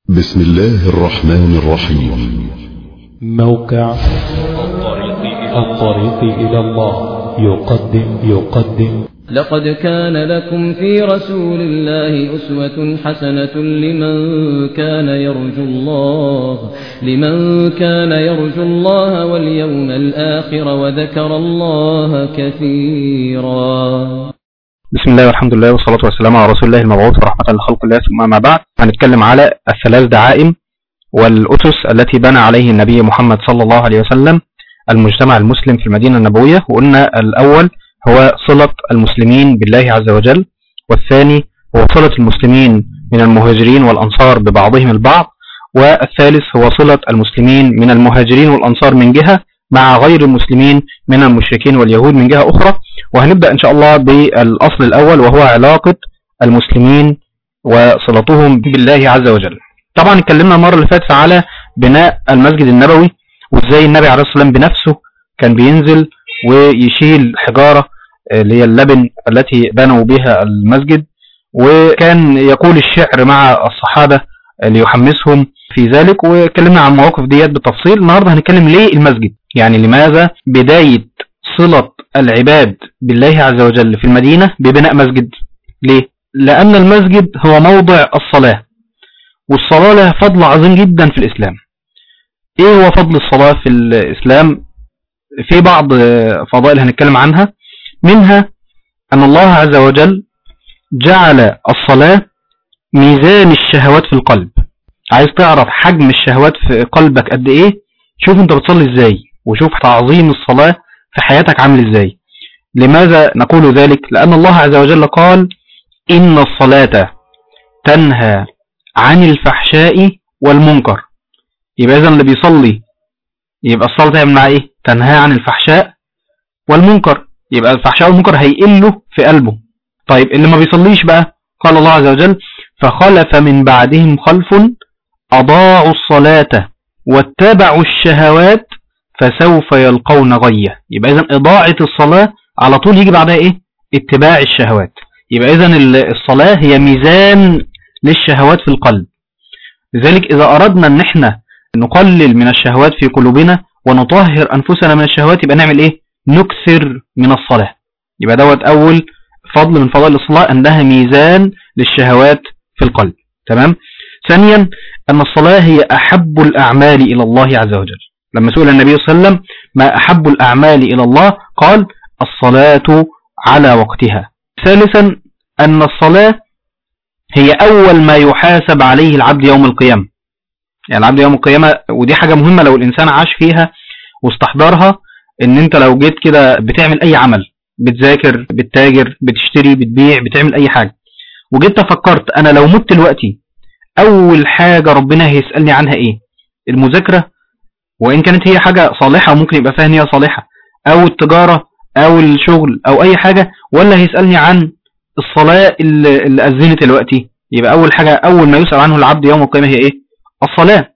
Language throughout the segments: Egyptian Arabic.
بسم الله الرحمن الرحيم موقع الطريق إلى الله يقدم يقدم لقد كان لكم في رسول الله أسوة حسنة لمن كان يرجو الله لمن كان يرجو الله واليوم الآخر وذكر الله كثيرا بسم الله والحمد لله والصلاة والسلام على رسول الله المبعوث ورحمة لخلق الله ثم ما بعد هنتكلم على الثلاث دعائم والأسس التي بنى عليه النبي محمد صلى الله عليه وسلم المجتمع المسلم في المدينة النبوية وقلنا الأول هو صلة المسلمين بالله عز وجل والثاني هو صلة المسلمين من المهاجرين والأنصار ببعضهم البعض والثالث هو صلة المسلمين من المهاجرين والأنصار من جهة مع غير المسلمين من المشركين واليهود من جهة أخرى وهنبدأ إن شاء الله بالأصل الأول وهو علاقة المسلمين وصلتهم بالله عز وجل طبعا اتكلمنا المرة اللي فاتت على بناء المسجد النبوي وازاي النبي عليه الصلاة والسلام بنفسه كان بينزل ويشيل حجارة اللي هي اللبن التي بنوا بها المسجد وكان يقول الشعر مع الصحابة ليحمسهم في ذلك واتكلمنا عن المواقف ديت بالتفصيل النهاردة هنتكلم ليه المسجد يعني لماذا بداية صلة العباد بالله عز وجل في المدينة ببناء مسجد ليه لأن المسجد هو موضع الصلاة والصلاة لها فضل عظيم جدا في الإسلام ايه هو فضل الصلاة في الإسلام في بعض فضائل هنتكلم عنها منها أن الله عز وجل جعل الصلاة ميزان الشهوات في القلب عايز تعرف حجم الشهوات في قلبك قد ايه شوف انت بتصلي ازاي وشوف تعظيم الصلاة في حياتك عامل ازاي لماذا نقول ذلك لأن الله عز وجل قال إن الصلاة تنهى عن الفحشاء والمنكر يبقى إذن اللي بيصلي يبقى الصلاة تعمل مع إيه تنهى عن الفحشاء والمنكر يبقى الفحشاء والمنكر هيقله في قلبه طيب اللي ما بيصليش بقى قال الله عز وجل فخلف من بعدهم خلف أضاعوا الصلاة واتبعوا الشهوات فسوف يلقون غية يبقى إذن إضاعة الصلاة على طول يجي بعدها إيه اتباع الشهوات يبقى إذن الصلاة هي ميزان للشهوات في القلب لذلك إذا أردنا أن احنا نقلل من الشهوات في قلوبنا ونطهر أنفسنا من الشهوات يبقى نعمل إيه نكثر من الصلاة يبقى دوت أول فضل من فضائل الصلاة أنها ميزان للشهوات في القلب تمام ثانيا أن الصلاة هي أحب الأعمال إلى الله عز وجل لما سئل النبي صلى الله عليه وسلم ما أحب الأعمال إلى الله قال الصلاة على وقتها ثالثا أن الصلاة هي أول ما يحاسب عليه العبد يوم القيامة يعني العبد يوم القيامة ودي حاجة مهمة لو الإنسان عاش فيها واستحضرها ان انت لو جيت كده بتعمل اي عمل بتذاكر بتتاجر بتشتري بتبيع بتعمل اي حاجة وجيت فكرت انا لو مت دلوقتي اول حاجة ربنا هيسألني عنها ايه المذاكرة وان كانت هي حاجة صالحة وممكن يبقى فيها نية صالحة او التجارة او الشغل او اي حاجة ولا هيسألني عن الصلاة اللي, اللي أذنت دلوقتي يبقى اول حاجة اول ما يسأل عنه العبد يوم القيامة هي ايه الصلاة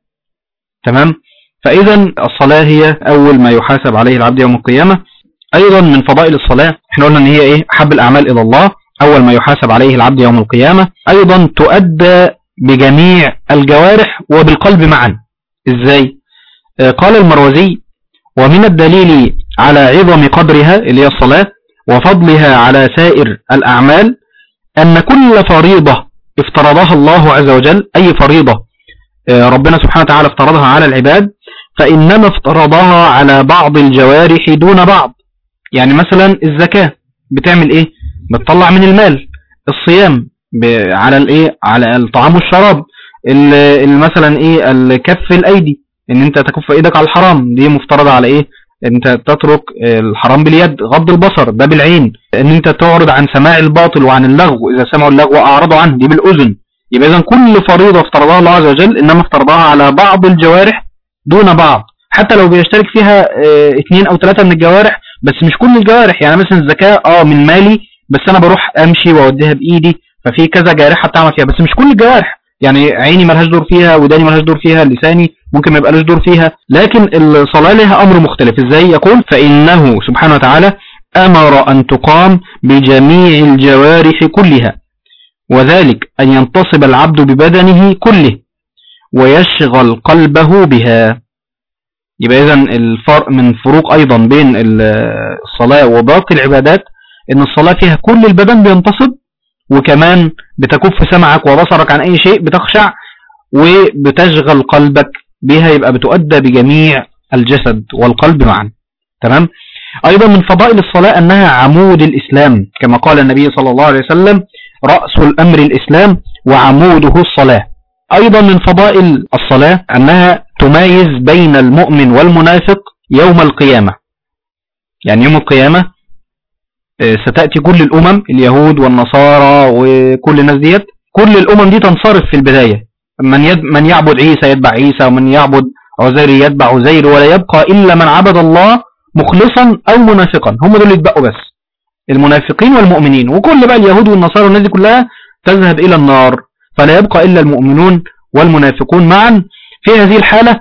تمام فاذا الصلاة هي اول ما يحاسب عليه العبد يوم القيامة ايضا من فضائل الصلاة احنا قلنا ان هي ايه احب الاعمال الى الله اول ما يحاسب عليه العبد يوم القيامة ايضا تؤدى بجميع الجوارح وبالقلب معا ازاي آه قال المروزي ومن الدليل على عظم قدرها اللي هي الصلاة وفضلها على سائر الأعمال أن كل فريضة افترضها الله عز وجل أي فريضة آه ربنا سبحانه وتعالى افترضها على العباد فإنما افترضها على بعض الجوارح دون بعض يعني مثلا الزكاة بتعمل ايه بتطلع من المال الصيام على الايه على الطعام والشراب مثلا ايه الكف الايدي ان انت تكف ايدك على الحرام دي مفترضة على ايه انت تترك الحرام باليد غض البصر ده بالعين ان انت تعرض عن سماع الباطل وعن اللغو اذا سمعوا اللغو اعرضوا عنه دي بالاذن يبقى اذا كل فريضة افترضها الله عز وجل انما افترضها على بعض الجوارح دون بعض حتى لو بيشترك فيها اه اثنين او ثلاثة من الجوارح بس مش كل الجوارح يعني مثلا الزكاة اه من مالي بس انا بروح امشي واوديها بايدي ففي كذا جارحة بتعمل فيها بس مش كل الجوارح يعني عيني ملهاش دور فيها وداني ملهاش دور فيها لساني ممكن ما يبقى دور فيها لكن الصلاة لها امر مختلف ازاي يقول فانه سبحانه وتعالى امر ان تقام بجميع الجوارح كلها وذلك أن ينتصب العبد ببدنه كله ويشغل قلبه بها يبقى إذا الفرق من فروق أيضا بين الصلاة وباقي العبادات إن الصلاة فيها كل البدن بينتصب وكمان بتكف سمعك وبصرك عن أي شيء بتخشع وبتشغل قلبك بها يبقى بتؤدى بجميع الجسد والقلب معا تمام أيضا من فضائل الصلاة أنها عمود الإسلام كما قال النبي صلى الله عليه وسلم رأس الأمر الإسلام وعموده الصلاة أيضا من فضائل الصلاة أنها تمايز بين المؤمن والمنافق يوم القيامة يعني يوم القيامة ستأتي كل الأمم اليهود والنصارى وكل الناس ديت كل الأمم دي تنصرف في البداية من, يد من يعبد عيسى يتبع عيسى ومن يعبد عزير يتبع عزير ولا يبقى إلا من عبد الله مخلصا أو منافقا هم دول يتبقوا بس المنافقين والمؤمنين وكل بقى اليهود والنصارى والناس دي كلها تذهب إلى النار فلا يبقى إلا المؤمنون والمنافقون معا في هذه الحالة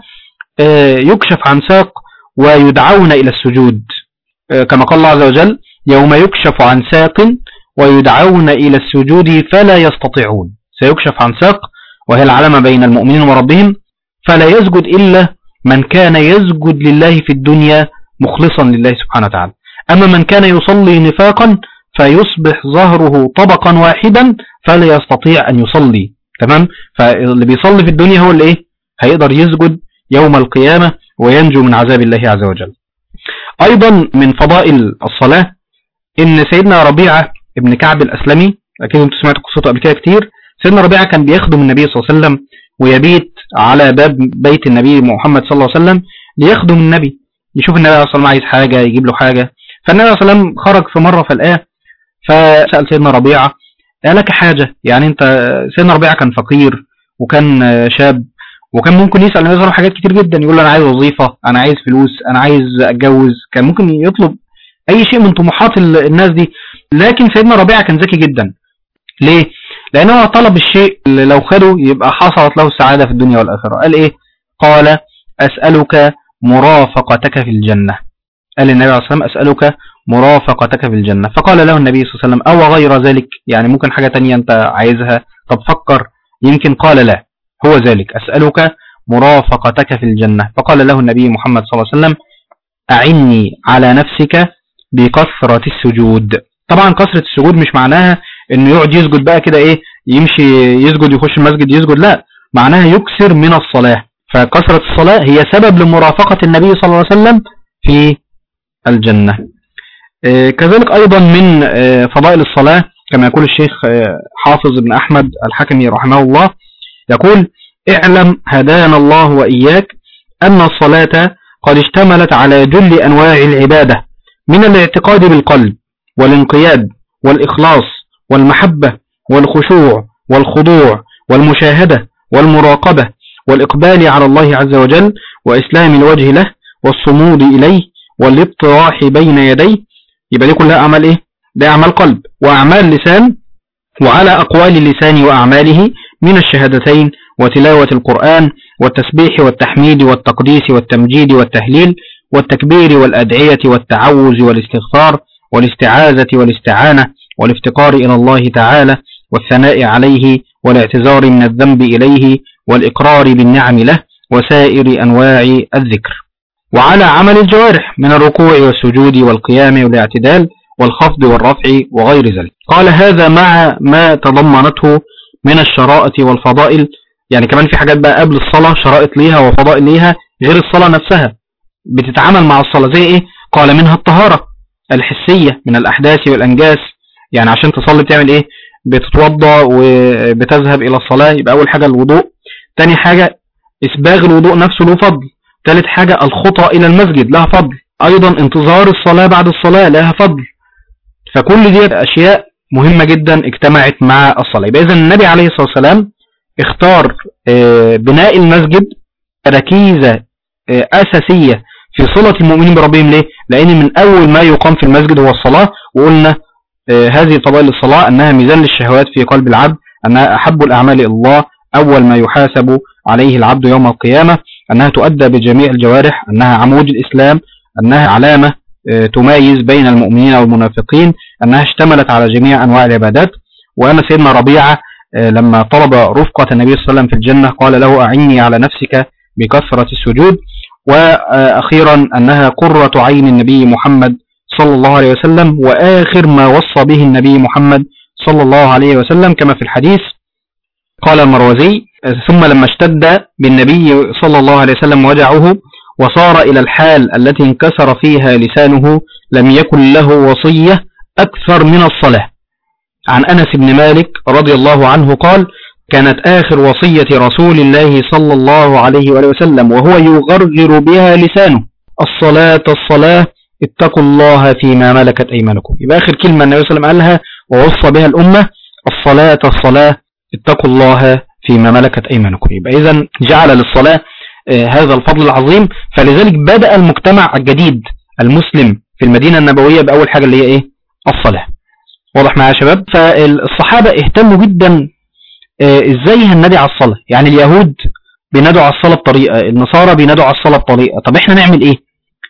يكشف عن ساق ويدعون إلى السجود كما قال الله عز وجل يوم يكشف عن ساق ويدعون إلى السجود فلا يستطيعون سيكشف عن ساق وهي العلامة بين المؤمنين وربهم فلا يسجد إلا من كان يسجد لله في الدنيا مخلصا لله سبحانه وتعالى أما من كان يصلي نفاقا فيصبح ظهره طبقا واحدا فلا يستطيع أن يصلي تمام فاللي بيصلي في الدنيا هو اللي إيه هيقدر يسجد يوم القيامة وينجو من عذاب الله عز وجل أيضا من فضائل الصلاة إن سيدنا ربيعة ابن كعب الأسلمي أكيد أنتم سمعتوا قصته قبل كده كتير سيدنا ربيعة كان بيخدم النبي صلى الله عليه وسلم ويبيت على باب بيت النبي محمد صلى الله عليه وسلم ليخدم النبي يشوف النبي صلى الله عليه وسلم عايز حاجة يجيب له حاجة فالنبي صلى الله عليه وسلم خرج في مرة فلقاه فسأل سيدنا ربيعة قال لك حاجة يعني انت سيدنا ربيعة كان فقير وكان شاب وكان ممكن يسأل النبي صلى الله عليه وسلم حاجات كتير جدا يقول له انا عايز وظيفة انا عايز فلوس انا عايز اتجوز كان ممكن يطلب اي شيء من طموحات الناس دي لكن سيدنا ربيعة كان ذكي جدا ليه لانه طلب الشيء اللي لو خده يبقى حصلت له السعادة في الدنيا والآخرة قال ايه قال اسألك مرافقتك في الجنة قال النبي عليه الصلاة والسلام أسألك مرافقتك في الجنة فقال له النبي صلى الله عليه وسلم أو غير ذلك يعني ممكن حاجة تانية أنت عايزها طب فكر يمكن قال لا هو ذلك أسألك مرافقتك في الجنة فقال له النبي محمد صلى الله عليه وسلم أعني على نفسك بكثرة السجود طبعا كثرة السجود مش معناها انه يقعد يسجد بقى كده ايه يمشي يسجد يخش المسجد يسجد لا معناها يكثر من الصلاة فكثرة الصلاة هي سبب لمرافقة النبي صلى الله عليه وسلم في الجنة كذلك أيضا من فضائل الصلاة كما يقول الشيخ حافظ بن أحمد الحكمي رحمه الله يقول اعلم هدانا الله وإياك أن الصلاة قد اشتملت على جل أنواع العبادة من الاعتقاد بالقلب والانقياد والإخلاص والمحبة والخشوع والخضوع والمشاهدة والمراقبة والإقبال على الله عز وجل وإسلام الوجه له والصمود إليه والاطراح بين يديه يبقى دي كلها أعمال إيه؟ ده أعمال قلب وأعمال لسان وعلى أقوال اللسان وأعماله من الشهادتين وتلاوة القرآن والتسبيح والتحميد والتقديس والتمجيد والتهليل والتكبير والأدعية والتعوذ والاستغفار والاستعاذة والاستعانة والافتقار إلى الله تعالى والثناء عليه والاعتذار من الذنب إليه والإقرار بالنعم له وسائر أنواع الذكر وعلى عمل الجوارح من الركوع والسجود والقيام والاعتدال والخفض والرفع وغير ذلك قال هذا مع ما تضمنته من الشرائط والفضائل يعني كمان في حاجات بقى قبل الصلاة شرائط ليها وفضائل ليها غير الصلاة نفسها بتتعامل مع الصلاة زي ايه قال منها الطهارة الحسية من الأحداث والأنجاس يعني عشان تصلي بتعمل ايه بتتوضى وبتذهب إلى الصلاة يبقى أول حاجة الوضوء تاني حاجة إسباغ الوضوء نفسه له فضل ثالث حاجة الخطى إلى المسجد لها فضل أيضا انتظار الصلاة بعد الصلاة لها فضل فكل دي أشياء مهمة جدا اجتمعت مع الصلاة يبقى إذن النبي عليه الصلاة والسلام اختار بناء المسجد ركيزة أساسية في صلة المؤمنين بربهم ليه؟ لأن من أول ما يقام في المسجد هو الصلاة وقلنا هذه فضائل الصلاة أنها ميزان للشهوات في قلب العبد أنها أحب الأعمال إلى الله أول ما يحاسب عليه العبد يوم القيامة أنها تؤدى بجميع الجوارح أنها عمود الإسلام أنها علامة تميز بين المؤمنين والمنافقين أنها اشتملت على جميع أنواع العبادات وأن سيدنا ربيعة لما طلب رفقة النبي صلى الله عليه وسلم في الجنة قال له أعني على نفسك بكثرة السجود وأخيرا أنها قرة عين النبي محمد صلى الله عليه وسلم وآخر ما وصى به النبي محمد صلى الله عليه وسلم كما في الحديث قال المروزي ثم لما اشتد بالنبي صلى الله عليه وسلم وجعه وصار إلى الحال التي انكسر فيها لسانه لم يكن له وصية أكثر من الصلاة عن أنس بن مالك رضي الله عنه قال كانت آخر وصية رسول الله صلى الله عليه وآله وسلم وهو يغرغر بها لسانه الصلاة الصلاة اتقوا الله فيما ملكت أيمانكم يبقى آخر كلمة النبي صلى الله عليه وسلم قالها ووصى بها الأمة الصلاة الصلاة اتقوا الله فيما ملكت أيمانكم يبقى إذا جعل للصلاة آه هذا الفضل العظيم فلذلك بدأ المجتمع الجديد المسلم في المدينة النبوية بأول حاجة اللي هي إيه الصلاة واضح معايا يا شباب فالصحابة اهتموا جدا آه ازاي هننادي على الصلاة يعني اليهود بينادوا على الصلاة بطريقة النصارى بينادوا على الصلاة بطريقة طب احنا نعمل ايه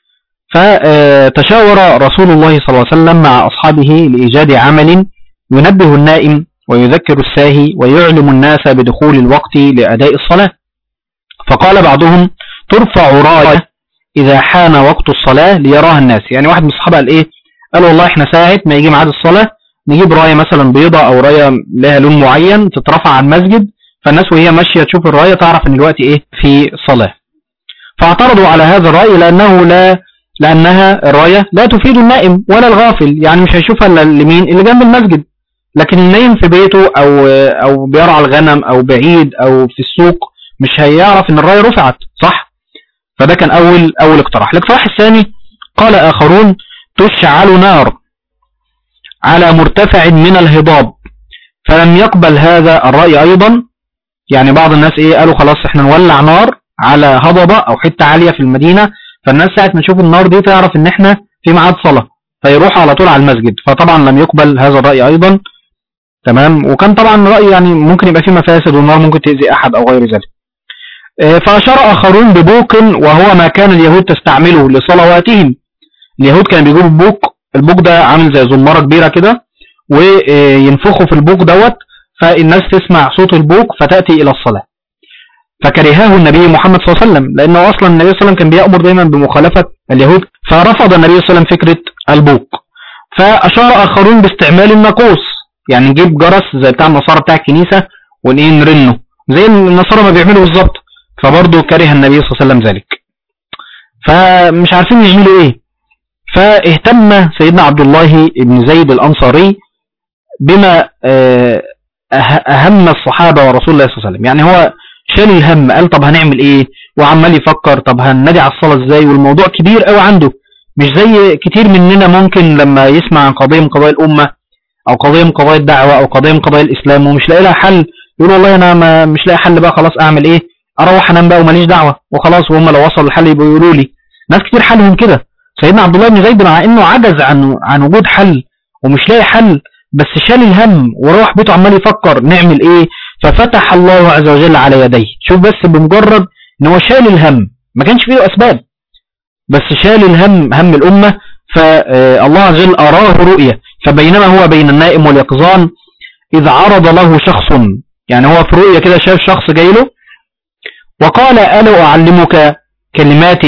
فتشاور رسول الله صلى الله عليه وسلم مع أصحابه لإيجاد عمل ينبه النائم ويذكر الساهي ويعلم الناس بدخول الوقت لأداء الصلاة فقال بعضهم ترفع راية إذا حان وقت الصلاة ليراها الناس يعني واحد من الصحابة قال إيه قال والله إحنا ساعة ما يجي ميعاد الصلاة نجيب راية مثلا بيضة أو راية لها لون معين تترفع على المسجد فالناس وهي ماشية تشوف الراية تعرف إن الوقت إيه في صلاة فاعترضوا على هذا الرأي لأنه لا لأنها الراية لا تفيد النائم ولا الغافل يعني مش هيشوفها إلا اليمين اللي جنب المسجد لكن النايم في بيته أو أو بيرعى الغنم أو بعيد أو في السوق مش هيعرف إن الراية رفعت صح فده كان أول أول اقتراح الاقتراح الثاني قال آخرون تشعل نار على مرتفع من الهضاب فلم يقبل هذا الرأي أيضا يعني بعض الناس إيه قالوا خلاص إحنا نولع نار على هضبة أو حتة عالية في المدينة فالناس ساعة ما تشوف النار دي تعرف إن إحنا في ميعاد صلاة فيروح على طول على المسجد فطبعا لم يقبل هذا الرأي أيضا تمام وكان طبعا رأي يعني ممكن يبقى فيه مفاسد والنار ممكن تأذي أحد أو غير ذلك فأشار آخرون ببوق وهو ما كان اليهود تستعمله لصلواتهم اليهود كانوا بيجيبوا بوق البوق ده عامل زي زمارة كبيرة كده وينفخوا في البوق دوت فالناس تسمع صوت البوق فتأتي إلى الصلاة فكرهاه النبي محمد صلى الله عليه وسلم لأنه أصلا النبي صلى الله عليه وسلم كان بيأمر دايما بمخالفة اليهود فرفض النبي صلى الله عليه وسلم فكرة البوق فأشار آخرون باستعمال الناقوس يعني نجيب جرس زي بتاع النصارى بتاع الكنيسة ونيه نرنه زي النصارى ما بيعملوا بالظبط فبرضه كره النبي صلى الله عليه وسلم ذلك فمش عارفين يعملوا ايه فاهتم سيدنا عبد الله بن زيد الأنصاري بما أهم الصحابة ورسول الله صلى الله عليه وسلم يعني هو شال الهم قال طب هنعمل ايه وعمال يفكر طب هننادي على الصلاة ازاي والموضوع كبير قوي عنده مش زي كتير مننا ممكن لما يسمع عن قضية من قضايا الأمة أو قضية من قضايا الدعوة أو قضية من قضايا الإسلام ومش لاقي لها حل يقول والله أنا ما مش لاقي حل بقى خلاص أعمل إيه أروح أنام بقى وماليش دعوة وخلاص وهم لو وصلوا الحل يبقوا يقولوا لي ناس كتير حالهم كده سيدنا عبد الله بن زيد مع إنه عجز عن عن وجود حل ومش لاقي حل بس شال الهم وروح بيته عمال يفكر نعمل إيه ففتح الله عز وجل على يديه شوف بس بمجرد ان هو شال الهم ما كانش فيه اسباب بس شال الهم هم الامة فالله عز وجل اراه رؤية فبينما هو بين النائم واليقظان اذ عرض له شخص يعني هو في رؤية كده شاف شخص جاي له وقال ألا أعلمك كلمات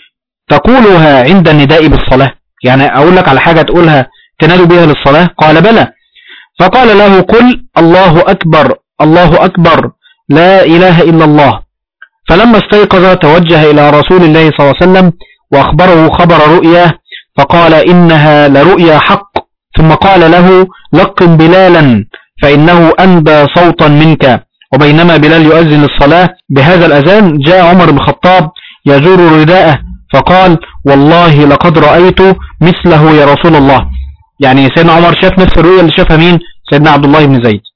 تقولها عند النداء بالصلاة يعني أقول لك على حاجة تقولها تنادوا بها للصلاة قال بلى فقال له قل الله أكبر الله أكبر لا إله إلا الله فلما استيقظ توجه إلى رسول الله صلى الله عليه وسلم وأخبره خبر رؤياه فقال إنها لرؤيا حق ثم قال له لقن بلالا فإنه أندى صوتا منك وبينما بلال يؤذن الصلاة بهذا الأذان جاء عمر بن الخطاب يجور رداءه فقال والله لقد رأيت مثله يا رسول الله يعني سيدنا عمر شاف نفس الرؤيا اللي شافها مين سيدنا عبد الله بن زيد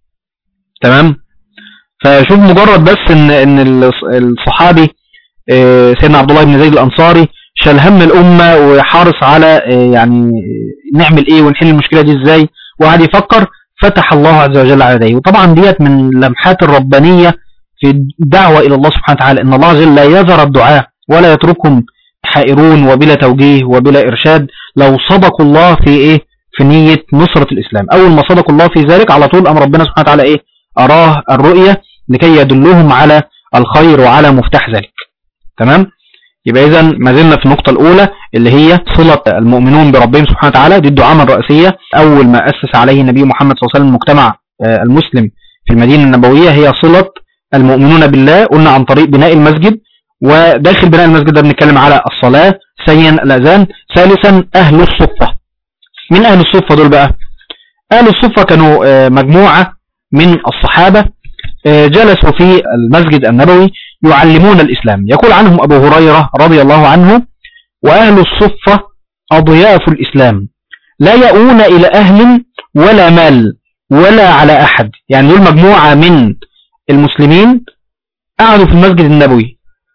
تمام فشوف مجرد بس ان ان الصحابي سيدنا عبد الله بن زيد الانصاري شال هم الامه وحارس على يعني نعمل ايه ونحل المشكله دي ازاي وقعد يفكر فتح الله عز وجل على يديه وطبعا ديت من لمحات الربانيه في الدعوه الى الله سبحانه وتعالى ان الله عز وجل لا يذر الدعاء ولا يتركهم حائرون وبلا توجيه وبلا ارشاد لو صدقوا الله في ايه في نيه نصره الاسلام اول ما صدقوا الله في ذلك على طول امر ربنا سبحانه وتعالى ايه أراه الرؤية لكي يدلهم على الخير وعلى مفتاح ذلك تمام يبقى إذا ما زلنا في النقطة الأولى اللي هي صلة المؤمنون بربهم سبحانه وتعالى دي الدعامة الرئيسية أول ما أسس عليه النبي محمد صلى الله عليه وسلم المجتمع آه، المسلم في المدينة النبوية هي صلة المؤمنون بالله قلنا عن طريق بناء المسجد وداخل بناء المسجد ده بنتكلم على الصلاة ثانيا الأذان ثالثا أهل الصفة من أهل الصفة دول بقى أهل الصفة كانوا آه، مجموعة من الصحابة آه، جلسوا في المسجد النبوي يعلمون الإسلام يقول عنهم أبو هريرة رضي الله عنه وأهل الصفة أضياف الإسلام لا يؤون إلى أهل ولا مال ولا على أحد يعني دول مجموعة من المسلمين قعدوا في المسجد النبوي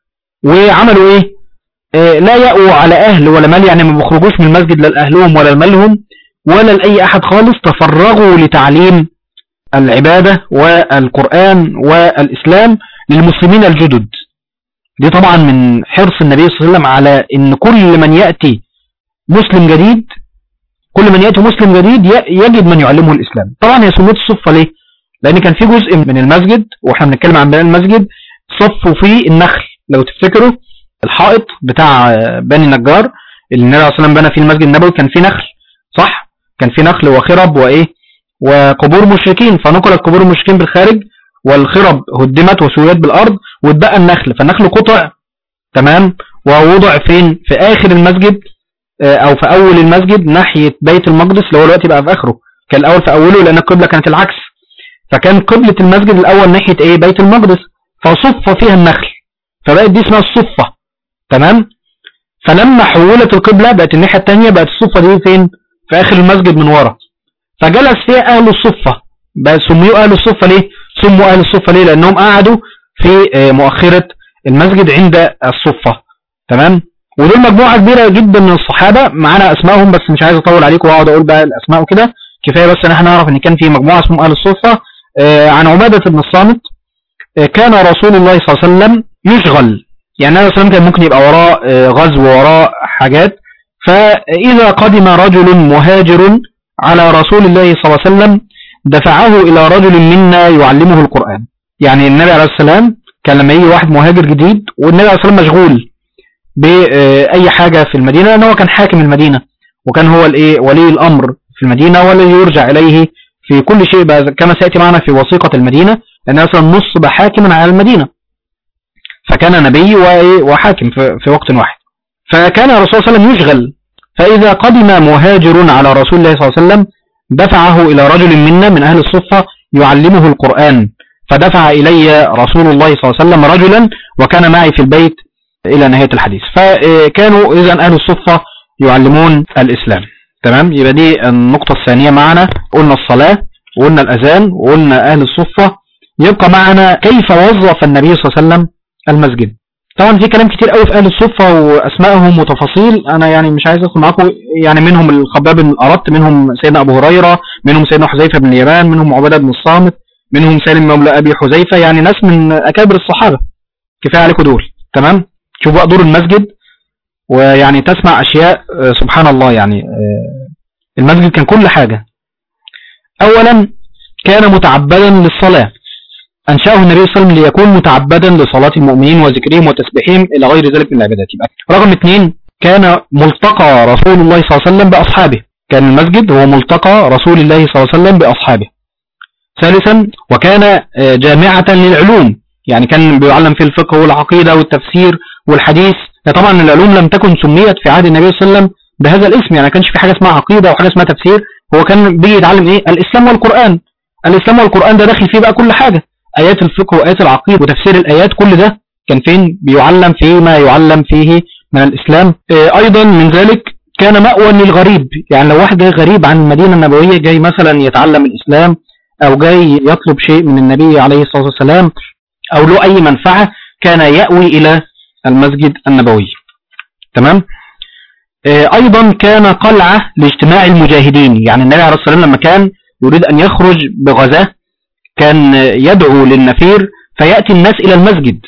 وعملوا إيه آه، لا يأووا على أهل ولا مال يعني ما بيخرجوش من المسجد لا لأهلهم ولا لمالهم ولا لأي أحد خالص تفرغوا لتعليم العبادة والقرآن والإسلام للمسلمين الجدد دي طبعا من حرص النبي صلى الله عليه وسلم على ان كل من يأتي مسلم جديد كل من يأتي مسلم جديد ي- يجد من يعلمه الإسلام طبعا هي سميت الصفة ليه لأن كان في جزء من المسجد واحنا بنتكلم عن بناء المسجد صفوا فيه النخل لو تفتكروا الحائط بتاع آه، بني النجار اللي النبي عليه الصلاة والسلام بنى فيه المسجد النبوي كان فيه نخل صح كان فيه نخل وخرب وإيه وقبور مشركين فنقلت قبور المشركين بالخارج والخرب هدمت وسويت بالأرض واتبقى النخل فالنخل قطع تمام ووضع فين في آخر المسجد آه، أو في أول المسجد ناحية بيت المقدس اللي هو دلوقتي بقى في آخره كان الأول في أوله لأن القبلة كانت العكس فكان قبلة المسجد الأول ناحية إيه بيت المقدس فصف فيها النخل فبقت دي اسمها الصفة تمام فلما حولت القبلة بقت الناحية التانية بقت الصفة دي فين في آخر المسجد من ورا فجلس فيها أهل الصفة بقى سميوا أهل الصفة ليه سموا أهل الصفة ليه لأنهم قعدوا في آه، مؤخرة المسجد عند الصفة تمام ودول مجموعة كبيرة جدا من الصحابة معانا أسمائهم بس مش عايز أطول عليكم وأقعد أقول بقى الأسماء وكده كفاية بس إن احنا نعرف إن كان في مجموعة اسمهم أهل الصفة آه، عن عبادة بن الصامت آه، كان رسول الله صلى الله عليه وسلم يشغل يعني النبي صلى الله عليه وسلم كان ممكن يبقى وراه آه، غزو وراه حاجات فإذا قدم رجل مهاجر على رسول الله صلى الله عليه وسلم دفعه إلى رجل منا يعلمه القرآن يعني النبي عليه السلام كان لما يجي واحد مهاجر جديد والنبي عليه السلام مشغول بأي حاجة في المدينة لأن هو كان حاكم المدينة وكان هو الايه ولي الأمر في المدينة والذي يرجع إليه في كل شيء بقى كما سيأتي معنا في وثيقة المدينة لأن أصلا نصب حاكما على المدينة فكان نبي وإيه وحاكم في, في وقت واحد فكان الرسول صلى الله عليه وسلم يشغل فإذا قدم مهاجر على رسول الله صلى الله عليه وسلم دفعه إلى رجل منا من أهل الصفة يعلمه القرآن فدفع إلي رسول الله صلى الله عليه وسلم رجلا وكان معي في البيت إلى نهاية الحديث فكانوا إذا أهل الصفة يعلمون الإسلام تمام يبقى دي النقطة الثانية معنا قلنا الصلاة وقلنا الأذان وقلنا أهل الصفة يبقى معنا كيف وظف النبي صلى الله عليه وسلم المسجد طبعا في كلام كتير قوي في اهل الصفة واسمائهم وتفاصيل انا يعني مش عايز ادخل معاكم يعني منهم الخباب بن اردت منهم سيدنا ابو هريرة منهم سيدنا حذيفة بن اليمان منهم عبادة بن الصامت منهم سالم مولى ابي حذيفة يعني ناس من اكابر الصحابة كفاية عليكم دول تمام شوفوا بقى دور المسجد ويعني تسمع اشياء آه، سبحان الله يعني آه، المسجد كان كل حاجة اولا كان متعبدا للصلاة أنشأه النبي صلى الله عليه وسلم ليكون متعبدا لصلاة المؤمنين وذكرهم وتسبيحهم إلى غير ذلك من العبادات يبقى رقم اثنين كان ملتقى رسول الله صلى الله عليه وسلم بأصحابه كان المسجد هو ملتقى رسول الله صلى الله عليه وسلم بأصحابه ثالثا وكان آه، جامعة للعلوم يعني كان بيعلم فيه الفقه والعقيدة والتفسير والحديث طبعا العلوم لم تكن سميت في عهد النبي صلى الله عليه وسلم بهذا الاسم يعني ما كانش في حاجة اسمها عقيدة وحاجة اسمها تفسير هو كان بيجي يتعلم ايه الاسلام والقرآن الاسلام والقرآن ده داخل فيه بقى كل حاجة آيات الفقه وآيات العقيدة وتفسير الآيات كل ده كان فين بيعلم فيما يعلم فيه من الإسلام آه، أيضا من ذلك كان مأوى للغريب يعني لو واحد جاي غريب عن المدينة النبوية جاي مثلا يتعلم الإسلام أو جاي يطلب شيء من النبي عليه الصلاة والسلام أو له أي منفعة كان يأوي إلى المسجد النبوي تمام آه، أيضا كان قلعة لاجتماع المجاهدين يعني النبي عليه الصلاة والسلام لما كان يريد أن يخرج بغزاه كان يدعو للنفير فيأتي الناس إلى المسجد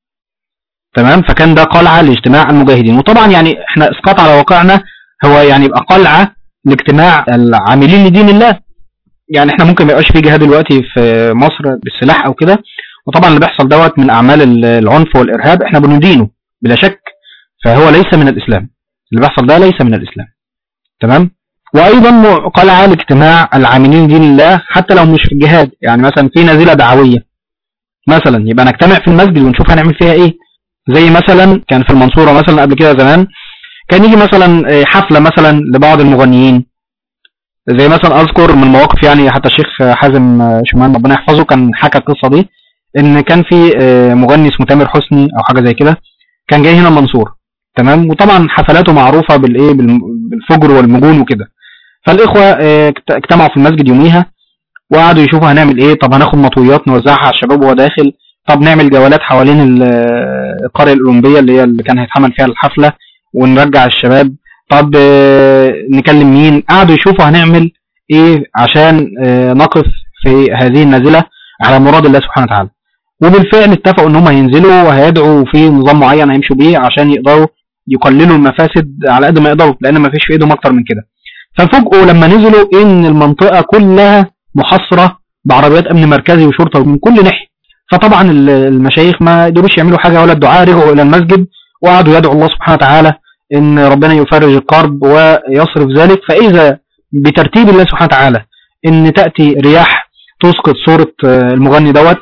تمام فكان ده قلعة لاجتماع المجاهدين وطبعا يعني احنا اسقاط على واقعنا هو يعني يبقى قلعة لاجتماع العاملين لدين الله يعني احنا ممكن ما يبقاش في جهاد دلوقتي في مصر بالسلاح او كده وطبعا اللي بيحصل دوت من اعمال ال- العنف والارهاب احنا بندينه بلا شك فهو ليس من الاسلام اللي بيحصل ده ليس من الاسلام تمام وايضا م- قال على اجتماع العاملين دين الله حتى لو مش في الجهاد يعني مثلا في نازله دعويه مثلا يبقى نجتمع في المسجد ونشوف هنعمل فيها ايه زي مثلا كان في المنصوره مثلا قبل كده زمان كان يجي مثلا آه، حفله مثلا لبعض المغنيين زي مثلا اذكر من المواقف يعني حتى الشيخ حازم آه، شمال ربنا يحفظه كان حكى القصه دي ان كان في آه، مغني اسمه تامر حسني او حاجه زي كده كان جاي هنا المنصوره تمام وطبعا حفلاته معروفه بالايه بالم- بالفجر والمجون وكده فالاخوه آه، اجت- اجتمعوا في المسجد يوميها وقعدوا يشوفوا هنعمل ايه طب هناخد مطويات نوزعها على الشباب وهو داخل طب نعمل جولات حوالين ال- القريه الاولمبيه اللي هي اللي كان هيتعمل فيها الحفله ونرجع الشباب طب آه، نكلم مين قعدوا يشوفوا هنعمل ايه عشان آه، نقف في هذه النازله على مراد الله سبحانه وتعالى وبالفعل اتفقوا ان هم هينزلوا وهيدعوا في نظام معين هيمشوا بيه عشان يقدروا يقللوا المفاسد على قد ما يقدروا لان ما فيش في ايدهم اكتر من كده ففوجئوا لما نزلوا ان المنطقه كلها محاصره بعربيات امن مركزي وشرطه من كل ناحيه فطبعا ال- المشايخ ما قدروش يعملوا حاجه ولا الدعاء رجعوا الى المسجد وقعدوا يدعوا الله سبحانه وتعالى ان ربنا يفرج الكرب ويصرف ذلك فاذا بترتيب الله سبحانه وتعالى ان تاتي رياح تسقط صوره آه، المغني دوت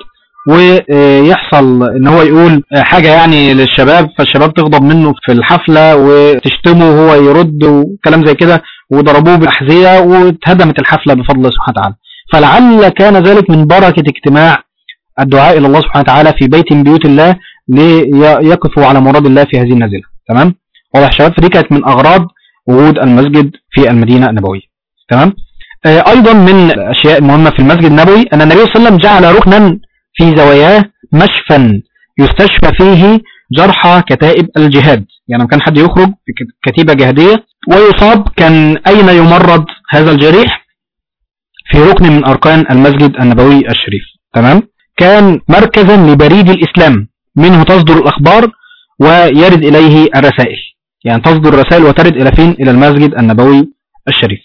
ويحصل ان هو يقول آه، حاجه يعني للشباب فالشباب تغضب منه في الحفله وتشتمه وهو يرد وكلام زي كده وضربوه بالاحذيه واتهدمت الحفله بفضل الله سبحانه وتعالى فلعل كان ذلك من بركه اجتماع الدعاء الى الله سبحانه وتعالى في بيت من بيوت الله ليقفوا على مراد الله في هذه النازله تمام واضح يا شباب فدي كانت من اغراض وجود المسجد في المدينه النبويه تمام آه، ايضا من الاشياء المهمه في المسجد النبوي ان النبي صلى الله عليه وسلم جعل ركنا في زواياه مشفا يستشفى فيه جرحى كتائب الجهاد يعني لما كان حد يخرج في كت- كتيبه جهاديه ويصاب كان اين يمرض هذا الجريح في ركن من اركان المسجد النبوي الشريف تمام كان مركزا لبريد الاسلام منه تصدر الاخبار ويرد اليه الرسائل يعني تصدر الرسائل وترد الى فين الى المسجد النبوي الشريف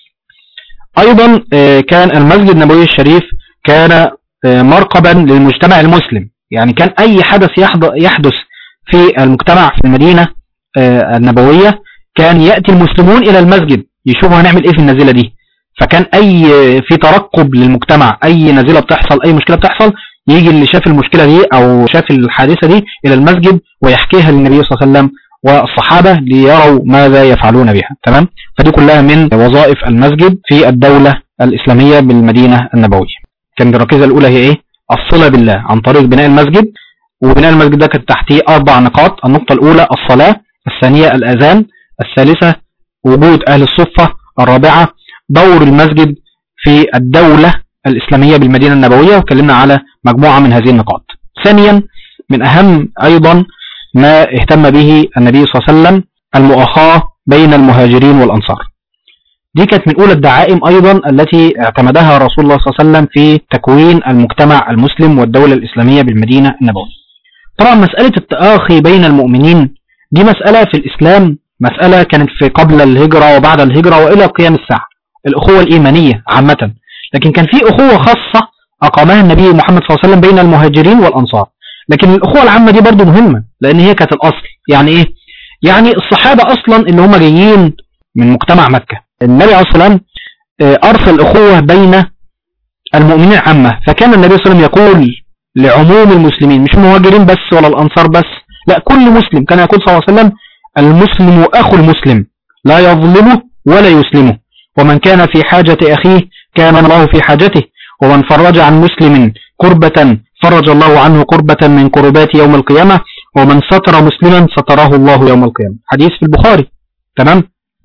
ايضا آه، كان المسجد النبوي الشريف كان آه، مرقبا للمجتمع المسلم يعني كان اي حدث يحض- يحدث في المجتمع في المدينه آه، النبويه كان ياتي المسلمون الى المسجد يشوفوا هنعمل ايه في النازله دي فكان اي في ترقب للمجتمع اي نازله بتحصل اي مشكله بتحصل يجي اللي شاف المشكله دي او شاف الحادثه دي الى المسجد ويحكيها للنبي صلى الله عليه وسلم والصحابه ليروا ماذا يفعلون بها تمام فدي كلها من وظائف المسجد في الدوله الاسلاميه بالمدينه النبويه كان الركيزه الاولى هي ايه الصله بالله عن طريق بناء المسجد وبناء المسجد ده كانت تحتيه اربع نقاط النقطه الاولى الصلاه الثانيه الاذان الثالثه وجود اهل الصفه الرابعه دور المسجد في الدوله الاسلاميه بالمدينه النبويه واتكلمنا على مجموعه من هذه النقاط ثانيا من اهم ايضا ما اهتم به النبي صلى الله عليه وسلم المؤاخاه بين المهاجرين والانصار دي كانت من اولى الدعائم ايضا التي اعتمدها رسول الله صلى الله عليه وسلم في تكوين المجتمع المسلم والدوله الاسلاميه بالمدينه النبويه طبعا مساله التآخي بين المؤمنين دي مساله في الاسلام مساله كانت في قبل الهجره وبعد الهجره والى قيام الساعه الاخوه الايمانيه عامه لكن كان في اخوه خاصه اقامها النبي محمد صلى الله عليه وسلم بين المهاجرين والانصار لكن الاخوه العامه دي برضو مهمه لان هي كانت الاصل يعني ايه يعني الصحابه اصلا اللي هم جايين من مجتمع مكه النبي عليه الصلاه والسلام آه، ارسل اخوه بين المؤمنين عامه فكان النبي صلى الله عليه وسلم يقول لعموم المسلمين مش المهاجرين بس ولا الانصار بس لا كل مسلم كان يقول صلى الله عليه وسلم المسلم اخو المسلم لا يظلمه ولا يسلمه ومن كان في حاجة أخيه كان الله في حاجته ومن فرج عن مسلم كربة فرج الله عنه كربة من كربات يوم القيامة ومن ستر مسلما ستره الله يوم القيامة حديث في البخاري تمام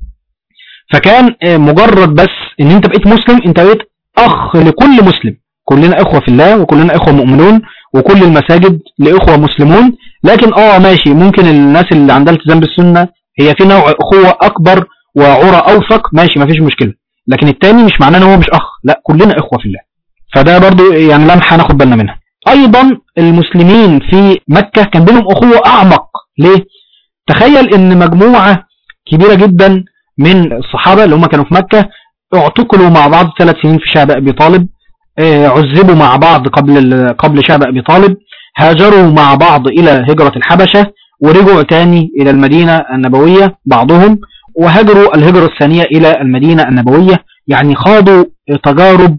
فكان آه، مجرد بس ان انت بقيت مسلم انت بقيت اخ لكل مسلم كلنا اخوة في الله وكلنا اخوة مؤمنون وكل المساجد لاخوة مسلمون لكن اه ماشي ممكن الناس اللي عندها التزام بالسنة هي في نوع اخوة اكبر وعرى اوثق ماشي ما فيش مشكلة لكن التاني مش معناه ان هو مش اخ لا كلنا اخوة في الله فده برضو يعني لمحة ناخد بالنا منها ايضا المسلمين في مكة كان بينهم اخوة اعمق ليه تخيل ان مجموعة كبيرة جدا من الصحابة اللي هم كانوا في مكة اعتقلوا مع بعض ثلاث سنين في شعب أبي طالب آه، عذبوا مع بعض قبل ال- قبل شعب أبي طالب هاجروا مع بعض إلى هجرة الحبشة ورجعوا تاني إلى المدينة النبوية بعضهم وهاجروا الهجرة الثانية إلى المدينة النبوية يعني خاضوا تجارب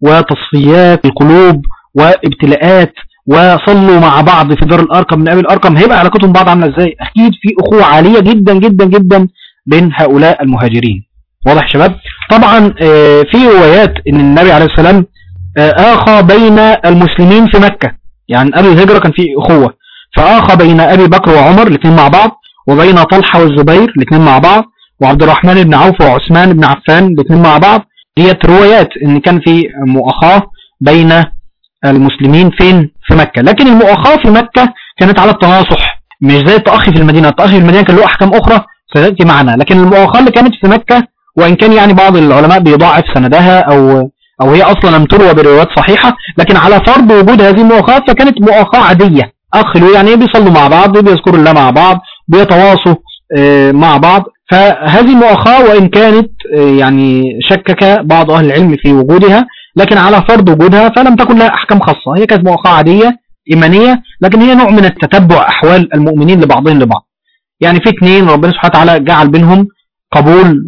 وتصفيات القلوب وابتلاءات وصلوا مع بعض في دار الأرقم من قبل الأرقم هيبقى علاقتهم بعض عاملة ازاي أكيد في أخوة عالية جدا جدا جدا بين هؤلاء المهاجرين واضح يا شباب طبعا آه، في روايات ان النبي عليه السلام آه، آخى بين المسلمين في مكة يعني قبل الهجرة كان في أخوة فآخى بين أبي بكر وعمر الاثنين مع بعض وبين طلحة والزبير الاثنين مع بعض وعبد الرحمن بن عوف وعثمان بن عفان الاثنين مع بعض ديت روايات ان كان في مؤاخاة بين المسلمين فين في مكة لكن المؤاخاة في مكة كانت على التناصح مش زي التأخي في المدينة التأخي في المدينة كان له أحكام أخرى ستأتي معنا لكن المؤاخاة اللي كانت في مكة وإن كان يعني بعض العلماء بيضاعف سندها أو أو هي أصلا لم تروى بروايات صحيحة لكن على فرض وجود هذه المؤاخاة فكانت مؤاخاة عادية أخ له يعني بيصلوا مع بعض بيذكروا الله مع بعض بيتواصوا آه، مع بعض فهذه مؤاخاة وإن كانت آه، يعني شكك بعض أهل العلم في وجودها لكن على فرض وجودها فلم تكن لها أحكام خاصة هي كانت مؤاخاة عادية إيمانية لكن هي نوع من التتبع أحوال المؤمنين لبعضهم لبعض يعني في اثنين ربنا سبحانه وتعالى جعل بينهم قبول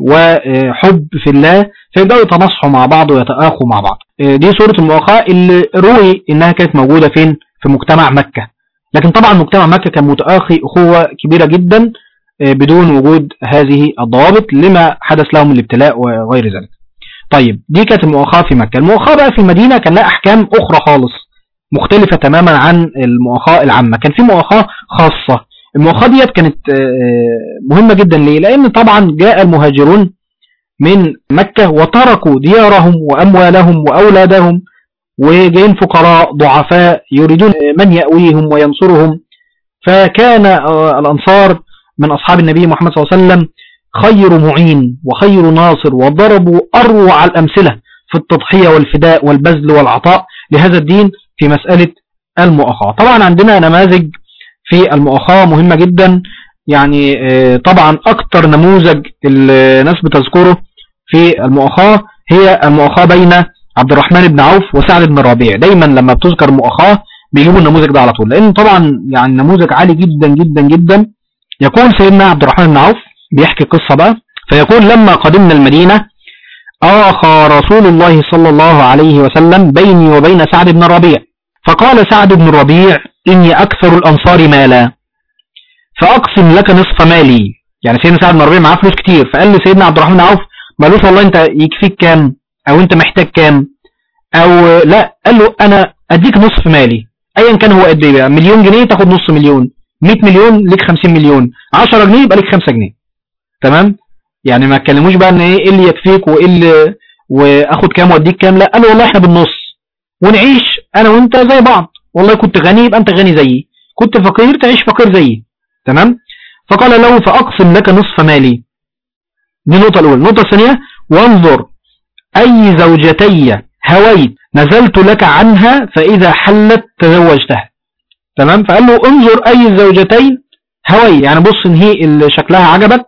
وحب في الله فيبدأوا يتنصحوا مع بعض ويتآخوا مع بعض آه، دي صورة المؤاخاة اللي روي إنها كانت موجودة فين في مجتمع مكة لكن طبعا مجتمع مكة كان متآخي أخوة كبيرة جدا آه، بدون وجود هذه الضوابط لما حدث لهم الابتلاء وغير ذلك طيب دي كانت المؤاخاة في مكة المؤاخاة بقى في المدينة كان لها أحكام أخرى خالص مختلفة تماما عن المؤاخاة العامة كان في مؤاخاة خاصة المؤاخاة ديت كانت آه، مهمة جدا ليه لأن طبعا جاء المهاجرون من مكة وتركوا ديارهم وأموالهم وأولادهم وجايين فقراء ضعفاء يريدون من يأويهم وينصرهم فكان آه، الأنصار من أصحاب النبي محمد صلى الله عليه وسلم خير معين وخير ناصر وضربوا أروع الأمثلة في التضحية والفداء والبذل والعطاء لهذا الدين في مسألة المؤاخاة طبعا عندنا نماذج في المؤاخاة مهمة جدا يعني آه، طبعا أكتر نموذج الناس بتذكره في المؤاخاة هي المؤاخاة بين عبد الرحمن بن عوف وسعد بن الربيع دايما لما بتذكر مؤاخاة بيجيبوا النموذج ده على طول لأن طبعا يعني نموذج عالي جدا جدا جدا يقول سيدنا عبد الرحمن بن عوف بيحكي قصة بقى فيقول لما قدمنا المدينة آخى رسول الله صلى الله عليه وسلم بيني وبين سعد بن الربيع فقال سعد بن الربيع إني أكثر الأنصار مالا فأقسم لك نصف مالي يعني سيدنا سعد بن الربيع معاه فلوس كتير فقال لي سيدنا عبد الرحمن بن عوف مالوش والله أنت يكفيك كام أو أنت محتاج كام أو لا قال له أنا أديك نصف مالي أيا كان هو قد إيه بقى مليون جنيه تاخد نص مليون 100 مليون ليك 50 مليون 10 جنيه يبقى ليك 5 جنيه تمام يعني ما اتكلموش بقى ان ايه إيه اللي يكفيك وايه اللي واخد كام واديك كام لا قالوا والله احنا بالنص ونعيش انا وانت زي بعض والله كنت غني يبقى انت غني زيي كنت فقير تعيش فقير زيي تمام فقال له فاقسم لك نصف مالي دي النقطه الاولى النقطه الثانيه وانظر اي زوجتي هويت نزلت لك عنها فاذا حلت تزوجتها تمام فقال له انظر اي الزوجتين هوي يعني بص ان هي اللي شكلها عجبك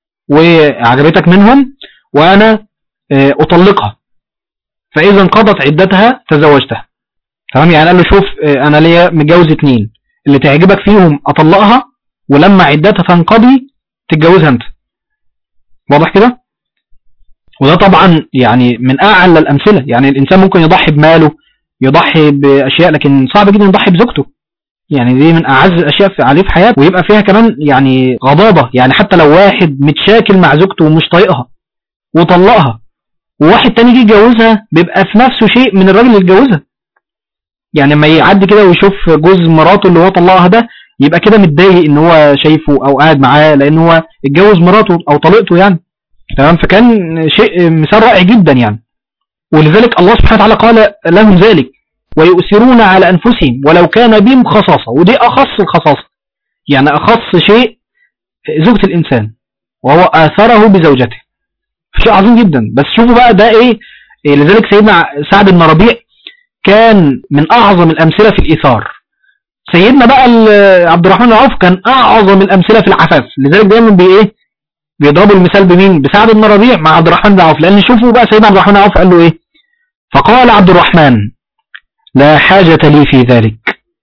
وعجبتك منهم وانا آه، اطلقها فاذا انقضت عدتها تزوجتها تمام يعني قال له شوف آه، انا ليا متجوز اتنين اللي تعجبك فيهم اطلقها ولما عدتها تنقضي تتجوزها انت واضح كده وده طبعا يعني من اعلى الامثله يعني الانسان ممكن يضحي بماله يضحي باشياء لكن صعب جدا يضحي بزوجته يعني دي من اعز الاشياء في عليه في حياته ويبقى فيها كمان يعني غضاضه يعني حتى لو واحد متشاكل مع زوجته ومش طايقها وطلقها وواحد تاني يجي يتجوزها بيبقى في نفسه شيء من الراجل اللي اتجوزها يعني لما يعدي كده ويشوف جوز مراته اللي هو طلقها ده يبقى كده متضايق ان هو شايفه او قاعد معاه لان هو اتجوز مراته او طلقته يعني تمام فكان شيء مثال رائع جدا يعني ولذلك الله سبحانه وتعالى قال لهم ذلك ويؤثرون على أنفسهم ولو كان بهم خصاصة ودي أخص الخصاصة يعني أخص شيء زوجة الإنسان وهو آثره بزوجته شيء عظيم جدا بس شوفوا بقى ده إيه إيه لذلك سيدنا سعد بن ربيع كان من أعظم الأمثلة في الإيثار سيدنا بقى ال- عبد الرحمن بن عوف كان أعظم الأمثلة في العفاف لذلك دايما بي إيه بيضربوا المثال بمين بسعد بن ربيع مع عبد الرحمن بن عوف لان شوفوا بقى سيدنا عبد الرحمن بن عوف قال له ايه فقال عبد الرحمن لا حاجة لي في ذلك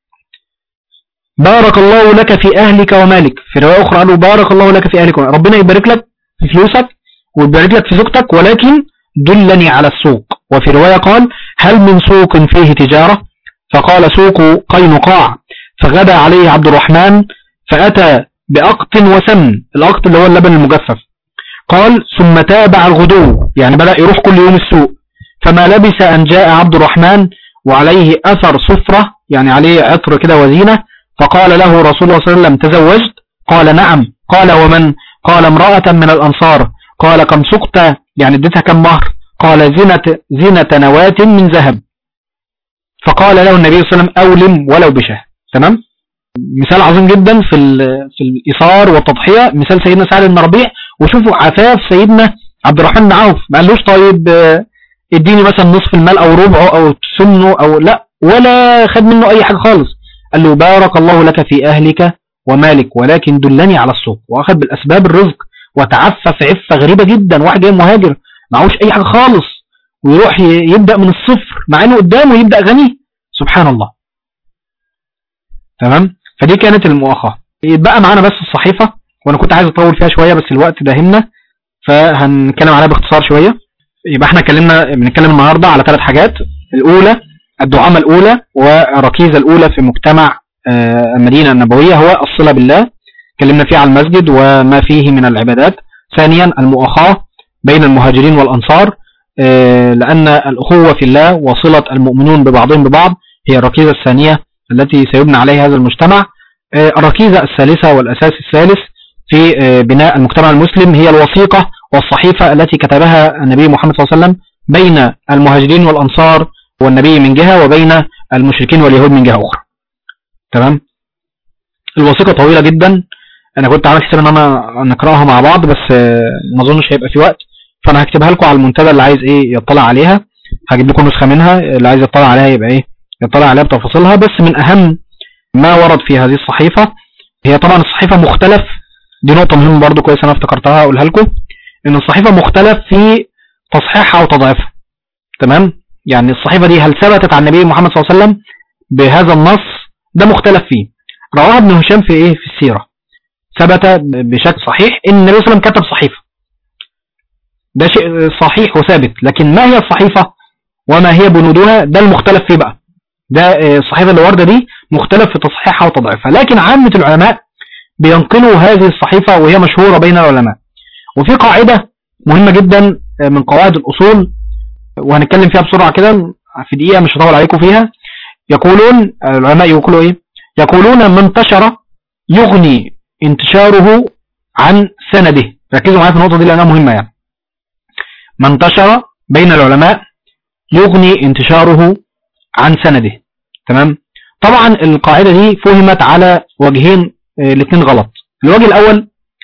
بارك الله لك في أهلك ومالك في رواية أخرى قالوا بارك الله لك في أهلك ومالك ربنا يبارك لك في فلوسك ويبارك لك في زوجتك ولكن دلني على السوق وفي رواية قال هل من سوق فيه تجارة فقال سوق قينقاع فغدا عليه عبد الرحمن فأتى بأقط وسمن الأقط اللي هو اللبن المجفف قال ثم تابع الغدو يعني بدأ يروح كل يوم السوق فما لبس أن جاء عبد الرحمن وعليه أثر صفرة يعني عليه عطر كده وزينة فقال له رسول الله صلى الله عليه وسلم تزوجت قال نعم قال ومن قال امرأة من الأنصار قال كم سقت يعني اديتها كم مهر قال زنة, زنة نواة من ذهب فقال له النبي صلى الله عليه وسلم أولم ولو بشه تمام مثال عظيم جدا في في الإيثار والتضحية مثال سيدنا سعد بن ربيع وشوفوا عفاف سيدنا عبد الرحمن بن عوف ما قالوش طيب اديني مثلا نصف المال او ربعه او سمنه او لا ولا خد منه اي حاجة خالص قال له بارك الله لك في اهلك ومالك ولكن دلني على السوق واخذ بالاسباب الرزق وتعفف عفة غريبة جدا واحد جاي مهاجر معهوش اي حاجة خالص ويروح يبدأ من الصفر مع انه قدامه يبدأ غني سبحان الله تمام فدي كانت المؤاخاة يبقى معانا بس الصحيفة وانا كنت عايز اطول فيها شوية بس الوقت داهمنا فهنتكلم عليها باختصار شوية يبقى احنا اتكلمنا بنتكلم النهاردة على ثلاث حاجات الاولى الدعامة الاولى والركيزة الاولى في مجتمع المدينة النبوية هو الصلة بالله اتكلمنا فيه على المسجد وما فيه من العبادات ثانيا المؤاخاة بين المهاجرين والأنصار لأن الأخوة في الله وصلة المؤمنون ببعضهم ببعض هي الركيزة الثانية التي سيبنى عليها هذا المجتمع الركيزة الثالثة والأساس الثالث في بناء المجتمع المسلم هي الوثيقة والصحيفة التي كتبها النبي محمد صلى الله عليه وسلم بين المهاجرين والأنصار والنبي من جهة وبين المشركين واليهود من جهة أخرى تمام الوثيقة طويلة جدا أنا كنت عامل حساب أن أنا نقرأها مع بعض بس ما أظنش هيبقى في وقت فأنا هكتبها لكم على المنتدى اللي عايز إيه يطلع عليها هجيب لكم نسخة منها اللي عايز يطلع عليها يبقى إيه يطلع عليها بتفاصيلها بس من أهم ما ورد في هذه الصحيفة هي طبعا الصحيفة مختلف دي نقطة مهمة برضو كويس أنا افتكرتها أقولها لكم إن الصحيفة مختلف في تصحيحها وتضعيفها تمام يعني الصحيفة دي هل ثبتت عن النبي محمد صلى الله عليه وسلم بهذا النص ده مختلف فيه رواها ابن هشام في إيه في السيرة ثبت بشكل صحيح إن النبي صلى الله عليه وسلم كتب صحيفة ده شيء صحيح وثابت لكن ما هي الصحيفة وما هي بنودها ده المختلف فيه بقى ده الصحيفة اللي واردة دي مختلف في تصحيحها وتضعيفها لكن عامة العلماء بينقلوا هذه الصحيفة وهي مشهورة بين العلماء وفي قاعدة مهمة جدا من قواعد الأصول وهنتكلم فيها بسرعة كده في دقيقة مش هطول عليكم فيها يقولون العلماء يقولوا ايه يقولون من انتشر يغني انتشاره عن سنده ركزوا معايا في النقطة دي لأنها مهمة يعني من انتشر بين العلماء يغني انتشاره عن سنده تمام طبعا القاعدة دي فهمت على وجهين الاثنين غلط الوجه الأول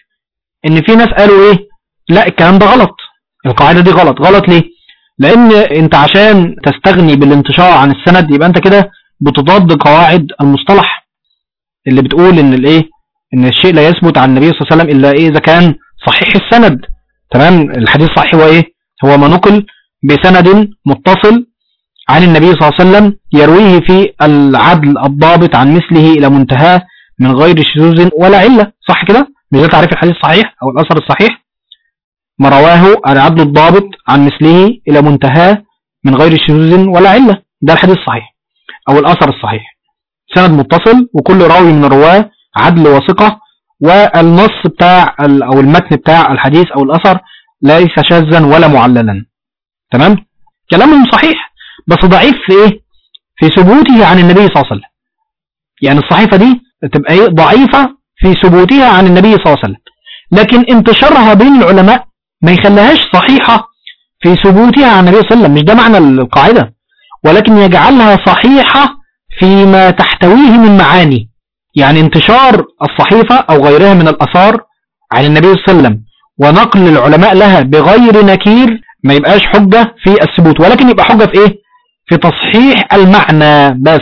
ان في ناس قالوا ايه لا الكلام ده غلط القاعدة دي غلط غلط ليه لان انت عشان تستغني بالانتشار عن السند يبقى انت كده بتضاد قواعد المصطلح اللي بتقول ان الايه ان الشيء لا يثبت عن النبي صلى الله عليه وسلم الا ايه اذا كان صحيح السند تمام الحديث صحيح هو ايه هو ما نقل بسند متصل عن النبي صلى الله عليه وسلم يرويه في العدل الضابط عن مثله الى منتهاه من غير شذوذ ولا علة صح كده مش ده تعريف الحديث الصحيح او الاثر الصحيح ما رواه العدل الضابط عن مثله الى منتهاه من غير شذوذ ولا علة ده الحديث الصحيح او الاثر الصحيح سند متصل وكل راوي من الرواه عدل وثقة والنص بتاع او المتن بتاع الحديث او الاثر ليس شاذا ولا معللا تمام كلامهم صحيح بس ضعيف في ايه في ثبوته عن النبي صلى الله عليه وسلم يعني الصحيفة دي تبقى ايه ضعيفة في ثبوتها عن النبي صلى الله عليه وسلم لكن انتشارها بين العلماء ما يخليهاش صحيحة في ثبوتها عن النبي صلى الله عليه وسلم مش ده معنى القاعدة ولكن يجعلها صحيحة فيما تحتويه من معاني يعني انتشار الصحيفة او غيرها من الاثار عن النبي صلى الله عليه وسلم ونقل العلماء لها بغير نكير ما يبقاش حجة في الثبوت ولكن يبقى حجة في ايه في تصحيح المعنى بس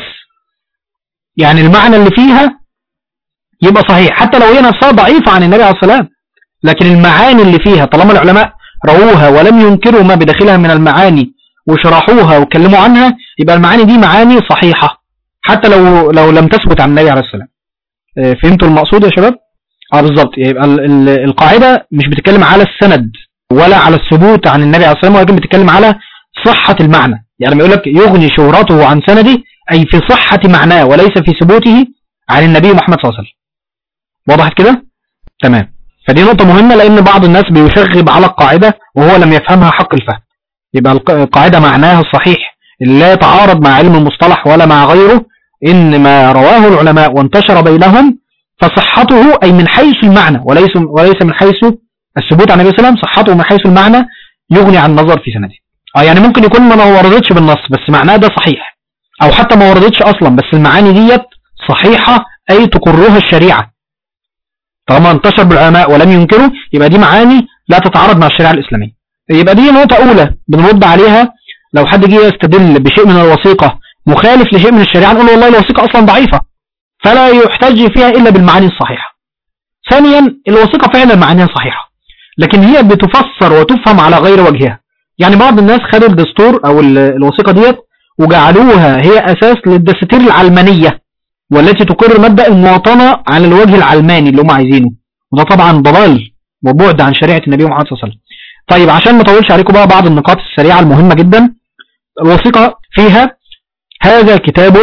يعني المعنى اللي فيها يبقى صحيح حتى لو هي نفسها ضعيفة عن النبي عليه السلام لكن المعاني اللي فيها طالما العلماء رووها ولم ينكروا ما بداخلها من المعاني وشرحوها واتكلموا عنها يبقى المعاني دي معاني صحيحة حتى لو لو لم تثبت عن النبي عليه السلام آه، فهمتوا المقصود يا شباب اه بالظبط يبقى ال- ال- القاعدة مش بتتكلم على السند ولا على الثبوت عن النبي عليه السلام ولكن بتتكلم على صحة المعنى يعني لما يقول لك يغني شهرته عن سنده أي في صحة معناه وليس في ثبوته عن النبي محمد صلى الله عليه وسلم وضحت كده تمام فدي نقطة مهمة لأن بعض الناس بيشغب على القاعدة وهو لم يفهمها حق الفهم يبقى الق- القاعدة معناها الصحيح اللي لا يتعارض مع علم المصطلح ولا مع غيره إن ما رواه العلماء وانتشر بينهم فصحته أي من حيث المعنى وليس وليس من حيث الثبوت عن النبي صلى الله عليه وسلم صحته من حيث المعنى يغني عن النظر في سنده اه يعني ممكن يكون ما وردتش بالنص بس معناه ده صحيح او حتى ما وردتش اصلا بس المعاني ديت صحيحة اي تقرها الشريعة طالما انتشر بالعلماء ولم ينكروا يبقى دي معاني لا تتعارض مع الشريعة الاسلامية يبقى دي نقطة اولى بنرد عليها لو حد جه يستدل بشيء من الوثيقة مخالف لشيء من الشريعة نقول والله الوثيقة اصلا ضعيفة فلا يحتج فيها الا بالمعاني الصحيحة ثانيا الوثيقة فعلا معانيها صحيحة لكن هي بتفسر وتفهم على غير وجهها يعني بعض الناس خدوا الدستور او ال- الوثيقة ديت وجعلوها هي اساس للدساتير العلمانية والتي تقر مبدأ المواطنة على الوجه العلماني اللي هم عايزينه وده طبعا ضلال وبعد عن شريعة النبي محمد صلى الله عليه وسلم طيب عشان ما اطولش عليكم بقى بعض النقاط السريعة المهمة جدا الوثيقة فيها هذا كتاب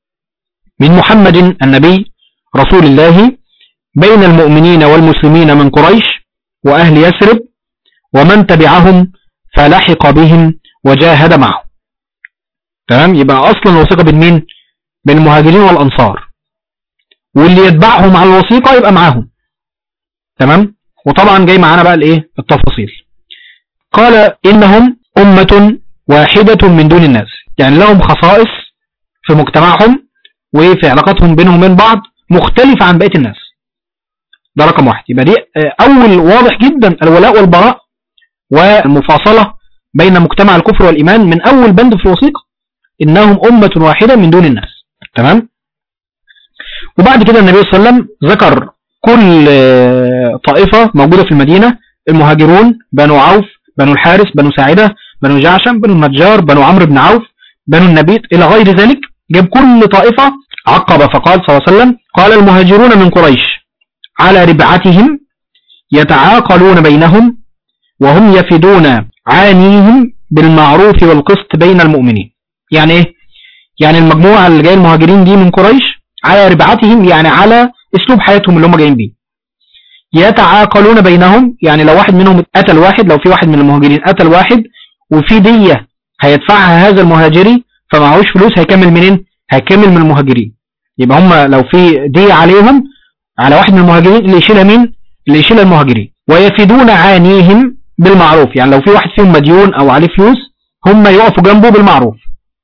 من محمد النبي رسول الله بين المؤمنين والمسلمين من قريش وأهل يثرب ومن تبعهم فلحق بهم وجاهد معهم تمام يبقى أصلا الوثيقة بين مين بين المهاجرين والأنصار واللي يتبعهم على الوثيقة يبقى معاهم تمام وطبعا جاي معانا بقى الايه التفاصيل قال إنهم أمة واحدة من دون الناس يعني لهم خصائص في مجتمعهم وفي علاقاتهم بينهم وبين بعض مختلفة عن بقية الناس ده رقم واحد يبقى دي آه، أول واضح جدا الولاء والبراء والمفاصلة بين مجتمع الكفر والإيمان من أول بند في الوثيقة إنهم أمة واحدة من دون الناس تمام وبعد كده النبي صلى الله عليه وسلم ذكر كل آه، طائفة موجودة في المدينة المهاجرون بنو عوف بنو الحارس بنو ساعدة بنو جعشم بنو النجار بنو عمرو بن عوف بنو النبيت إلى غير ذلك جاب كل طائفة عقب فقال صلى الله عليه وسلم قال المهاجرون من قريش على ربعتهم يتعاقلون بينهم وهم يفدون عانيهم بالمعروف والقسط بين المؤمنين يعني ايه يعني المجموعة اللي جاي المهاجرين دي من قريش على ربعتهم يعني على اسلوب حياتهم اللي هم جايين بيه يتعاقلون بينهم يعني لو واحد منهم قتل واحد لو في واحد من المهاجرين قتل واحد وفي دية هيدفعها هذا المهاجري فمعهوش فلوس هيكمل منين هيكمل من المهاجرين يبقى هم لو في دية عليهم على واحد من المهاجرين اللي يشيلها مين اللي يشيلها المهاجرين ويفدون عانيهم بالمعروف يعني لو في واحد فيهم مديون او عليه فلوس هم يقفوا جنبه بالمعروف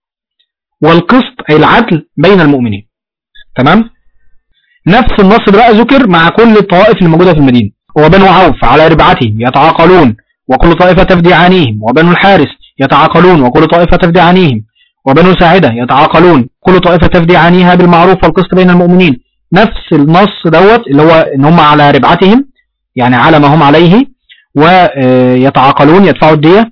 والقسط أي العدل بين المؤمنين تمام نفس النص ده بقى ذكر مع كل الطوائف الموجودة في المدينة وبنو عوف على ربعتهم يتعاقلون وكل طائفة تفدي عنيهم وبنو الحارس يتعاقلون وكل طائفة تفدي عنيهم وبنو ساعدة يتعاقلون كل طائفة تفدي عنيها بالمعروف والقسط بين المؤمنين نفس النص دوت اللي هو ان هم على ربعتهم يعني على ما هم عليه ويتعاقلون يدفعوا الدية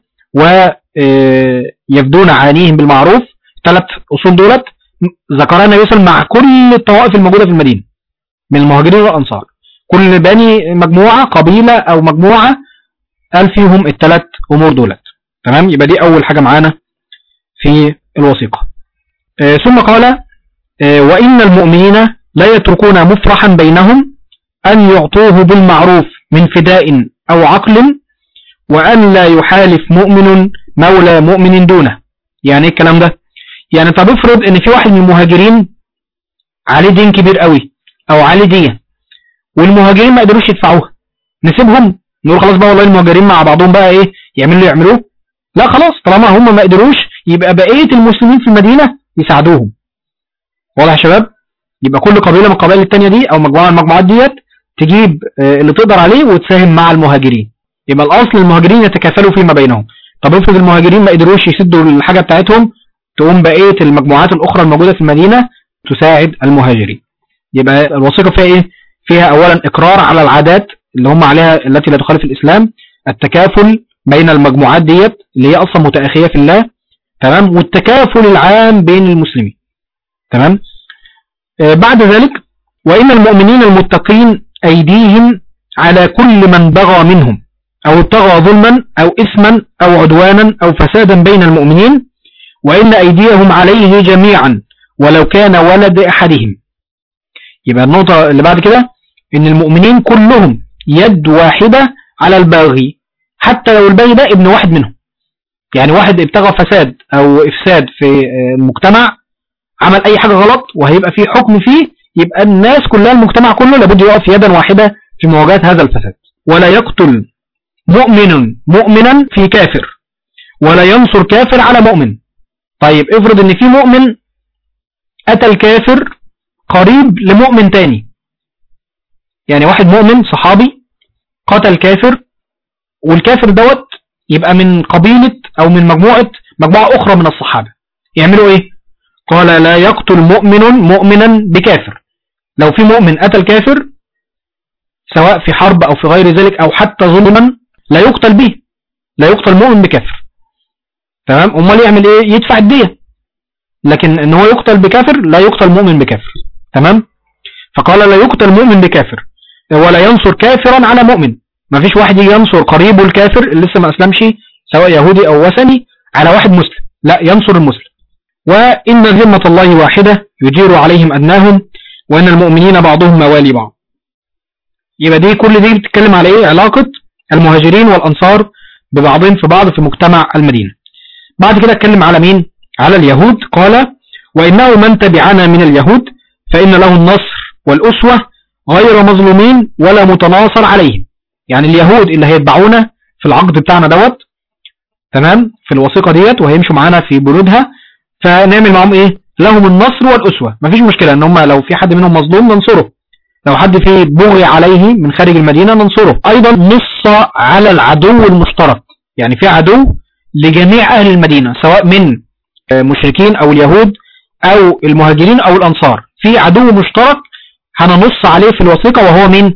ويفدون عانيهم بالمعروف ثلاث اصول دولت ذكرها النبي صلى الله عليه وسلم مع كل الطوائف الموجودة في المدينة من المهاجرين والأنصار كل بني مجموعة قبيلة أو مجموعة قال فيهم الثلاث أمور دولت تمام يبقى دي أول حاجة معانا في الوثيقة آه ثم قال آه وإن المؤمنين لا يتركون مفرحا بينهم أن يعطوه بالمعروف من فداء أو عقل وأن لا يحالف مؤمن مولى مؤمن دونه يعني ايه الكلام ده يعني طب افرض ان في واحد من المهاجرين عليه دين كبير قوي او عليه دين والمهاجرين ما قدروش يدفعوها نسيبهم نقول خلاص بقى والله المهاجرين مع بعضهم بقى ايه يعملوا اللي يعملوه لا خلاص طالما هم ما قدروش يبقى بقية المسلمين في المدينة يساعدوهم واضح يا شباب يبقى كل قبيلة من القبائل التانية دي او مجموعة من المجموعات ديت تجيب اللي تقدر عليه وتساهم مع المهاجرين يبقى الاصل المهاجرين يتكافلوا فيما بينهم طب افرض المهاجرين ما قدروش يسدوا الحاجة بتاعتهم تقوم بقية المجموعات الاخرى الموجودة في المدينة تساعد المهاجرين يبقى الوثيقة فيها ايه فيها اولا اقرار على العادات اللي هم عليها التي لا تخالف الإسلام التكافل بين المجموعات ديت اللي هي أصلا متأخية في الله تمام والتكافل العام بين المسلمين تمام آه بعد ذلك وإن المؤمنين المتقين أيديهم على كل من بغى منهم أو ابتغى ظلما أو إثما أو عدوانا أو فسادا بين المؤمنين وإن أيديهم عليه جميعا ولو كان ولد أحدهم يبقى النقطة اللي بعد كده إن المؤمنين كلهم يد واحدة على الباغي حتى لو الباغي ده ابن واحد منهم يعني واحد ابتغى فساد أو إفساد في المجتمع عمل أي حاجة غلط وهيبقى فيه حكم فيه يبقى الناس كلها المجتمع كله لابد يقف يدا واحدة في مواجهة هذا الفساد ولا يقتل مؤمن مؤمنا في كافر ولا ينصر كافر على مؤمن طيب افرض ان في مؤمن قتل كافر قريب لمؤمن تاني يعني واحد مؤمن صحابي قتل كافر والكافر دوت يبقى من قبيلة او من مجموعة مجموعة اخرى من الصحابة يعملوا ايه قال لا يقتل مؤمن مؤمنا بكافر لو في مؤمن قتل كافر سواء في حرب او في غير ذلك او حتى ظلما لا يقتل به لا يقتل مؤمن بكافر تمام امال يعمل ايه يدفع الدية لكن ان هو يقتل بكافر لا يقتل مؤمن بكافر تمام فقال لا يقتل مؤمن بكافر ولا ينصر كافرا على مؤمن ما فيش واحد يجي ينصر قريبه الكافر اللي لسه ما اسلمش سواء يهودي او وثني على واحد مسلم لا ينصر المسلم وإن ذمة الله واحدة يجير عليهم أدناهم وإن المؤمنين بعضهم موالي بعض يبقى دي كل دي بتتكلم على ايه علاقة المهاجرين والأنصار ببعضهم في بعض في مجتمع المدينة بعد كده اتكلم على مين على اليهود قال وإنه من تبعنا من اليهود فإن له النصر والأسوة غير مظلومين ولا متناصر عليهم يعني اليهود اللي هيتبعونا في العقد بتاعنا دوت تمام في الوثيقة ديت وهيمشوا معانا في بنودها فنعمل معهم ايه لهم النصر والأسوة مفيش مشكلة ان هم لو في حد منهم مظلوم ننصره لو حد فيه بغي عليه من خارج المدينة ننصره ايضا نص على العدو المشترك يعني في عدو لجميع اهل المدينة سواء من مشركين او اليهود او المهاجرين او الانصار في عدو مشترك هننص عليه في الوثيقة وهو من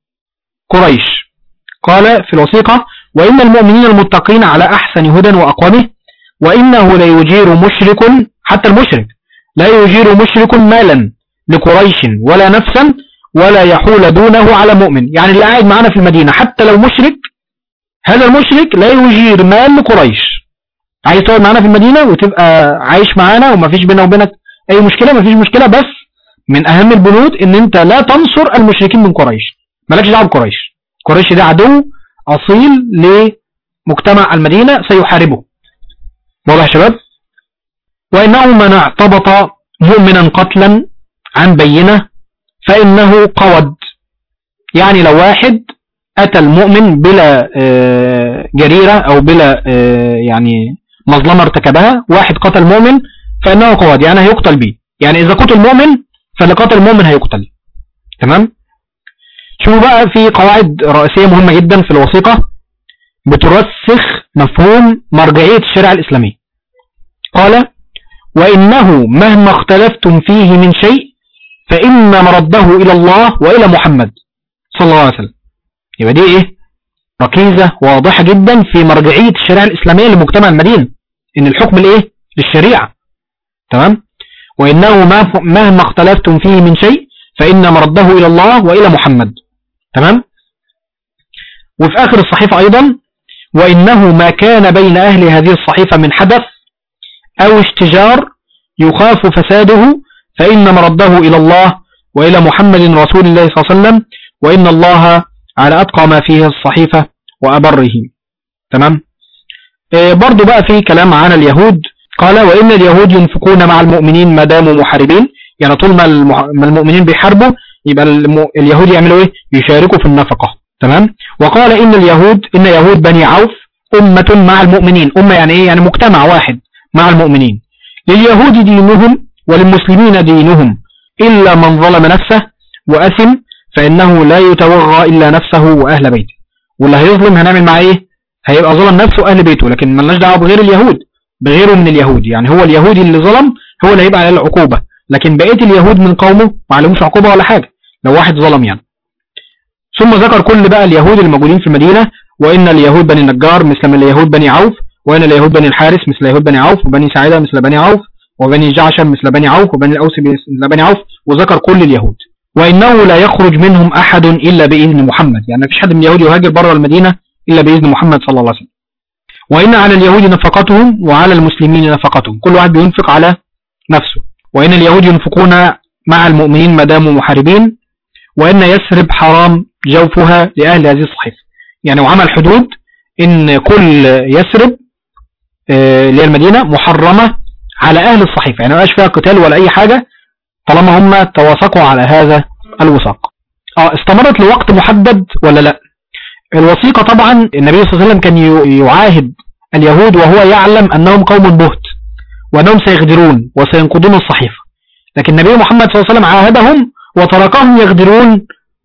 قريش قال في الوثيقة وإن المؤمنين المتقين على أحسن هدى وأقومه وإنه لا يجير مشرك حتى المشرك لا يجير مشرك مالا لقريش ولا نفسا ولا يحول دونه على مؤمن يعني اللي قاعد معانا في المدينة حتى لو مشرك هذا المشرك لا يجير مال لقريش عايز تقعد معانا في المدينة وتبقى عايش معانا ومفيش بيننا وبينك أي مشكلة مفيش مشكلة بس من أهم البنود إن أنت لا تنصر المشركين من قريش مالكش دعوه بقريش قريش ده عدو أصيل لمجتمع المدينة سيحاربه واضح يا شباب وإنه من اعتبط مؤمنا قتلا عن بينة فإنه قود يعني لو واحد قتل مؤمن بلا جريرة أو بلا يعني مظلمة ارتكبها واحد قتل مؤمن فإنه قود يعني هيقتل به يعني إذا قتل مؤمن فاللي قتل مؤمن هيقتل تمام شوفوا بقى في قواعد رئيسية مهمة جدا في الوثيقة بترسخ مفهوم مرجعية الشريعة الإسلامية قال وإنه مهما اختلفتم فيه من شيء فإن مرده إلى الله وإلى محمد صلى الله عليه وسلم يبقى دي إيه ركيزة واضحة جدا في مرجعية الشريعة الإسلامية لمجتمع المدينة إن الحكم الإيه للشريعة تمام وإنه مهما اختلفتم فيه من شيء فإن مرده إلى الله وإلى محمد تمام وفي آخر الصحيفة أيضا وإنه ما كان بين أهل هذه الصحيفة من حدث أو اشتجار يخاف فساده فإن مرده إلى الله وإلى محمد رسول الله صلى الله عليه وسلم وإن الله على أتقى ما فيه الصحيفة وأبره تمام إيه برضو بقى في كلام عن اليهود قال وإن اليهود ينفقون مع المؤمنين ما داموا محاربين يعني طول ما المؤمنين بيحاربوا يبقى اليهود يعملوا ايه يشاركوا في النفقة تمام وقال ان اليهود ان يهود بني عوف امة مع المؤمنين امة يعني ايه يعني مجتمع واحد مع المؤمنين لليهود دينهم وللمسلمين دينهم الا من ظلم نفسه واثم فانه لا يتوغى الا نفسه واهل بيته واللي هيظلم هنعمل معاه ايه هيبقى ظلم نفسه واهل بيته لكن ملناش دعوه بغير اليهود بغيره من اليهود يعني هو اليهودي اللي ظلم هو اللي هيبقى عليه العقوبة لكن بقية اليهود من قومه ما عليهمش عقوبة ولا حاجة لو واحد ظلم يعني ثم ذكر كل بقى اليهود الموجودين في المدينة وإن اليهود بني النجار مثل من اليهود بني عوف وإن اليهود بني الحارس مثل يهود بني عوف وبني سعيدة مثل بني عوف وبني جعشم مثل بني عوف وبني الأوس مثل بني عوف وذكر كل اليهود وإنه لا يخرج منهم أحد إلا بإذن محمد يعني ما فيش حد من اليهود يهاجر بره المدينة إلا بإذن محمد صلى الله عليه وسلم وإن على اليهود نفقتهم وعلى المسلمين نفقتهم كل واحد بينفق على نفسه وإن اليهود ينفقون مع المؤمنين ما داموا محاربين وإن يسرب حرام جوفها لأهل هذه الصحيفة يعني وعمل حدود إن كل يسرب آه، اللي هي المدينة محرمة على أهل الصحيفة يعني ما يبقاش فيها قتال ولا أي حاجة طالما هم توافقوا على هذا الوثاق اه استمرت لوقت محدد ولا لا الوثيقة طبعا النبي صلى الله عليه وسلم كان ي- يعاهد اليهود وهو يعلم أنهم قوم بهت وأنهم سيغدرون وسينقضون الصحيفة لكن النبي محمد صلى الله عليه وسلم عاهدهم وتركهم يغدرون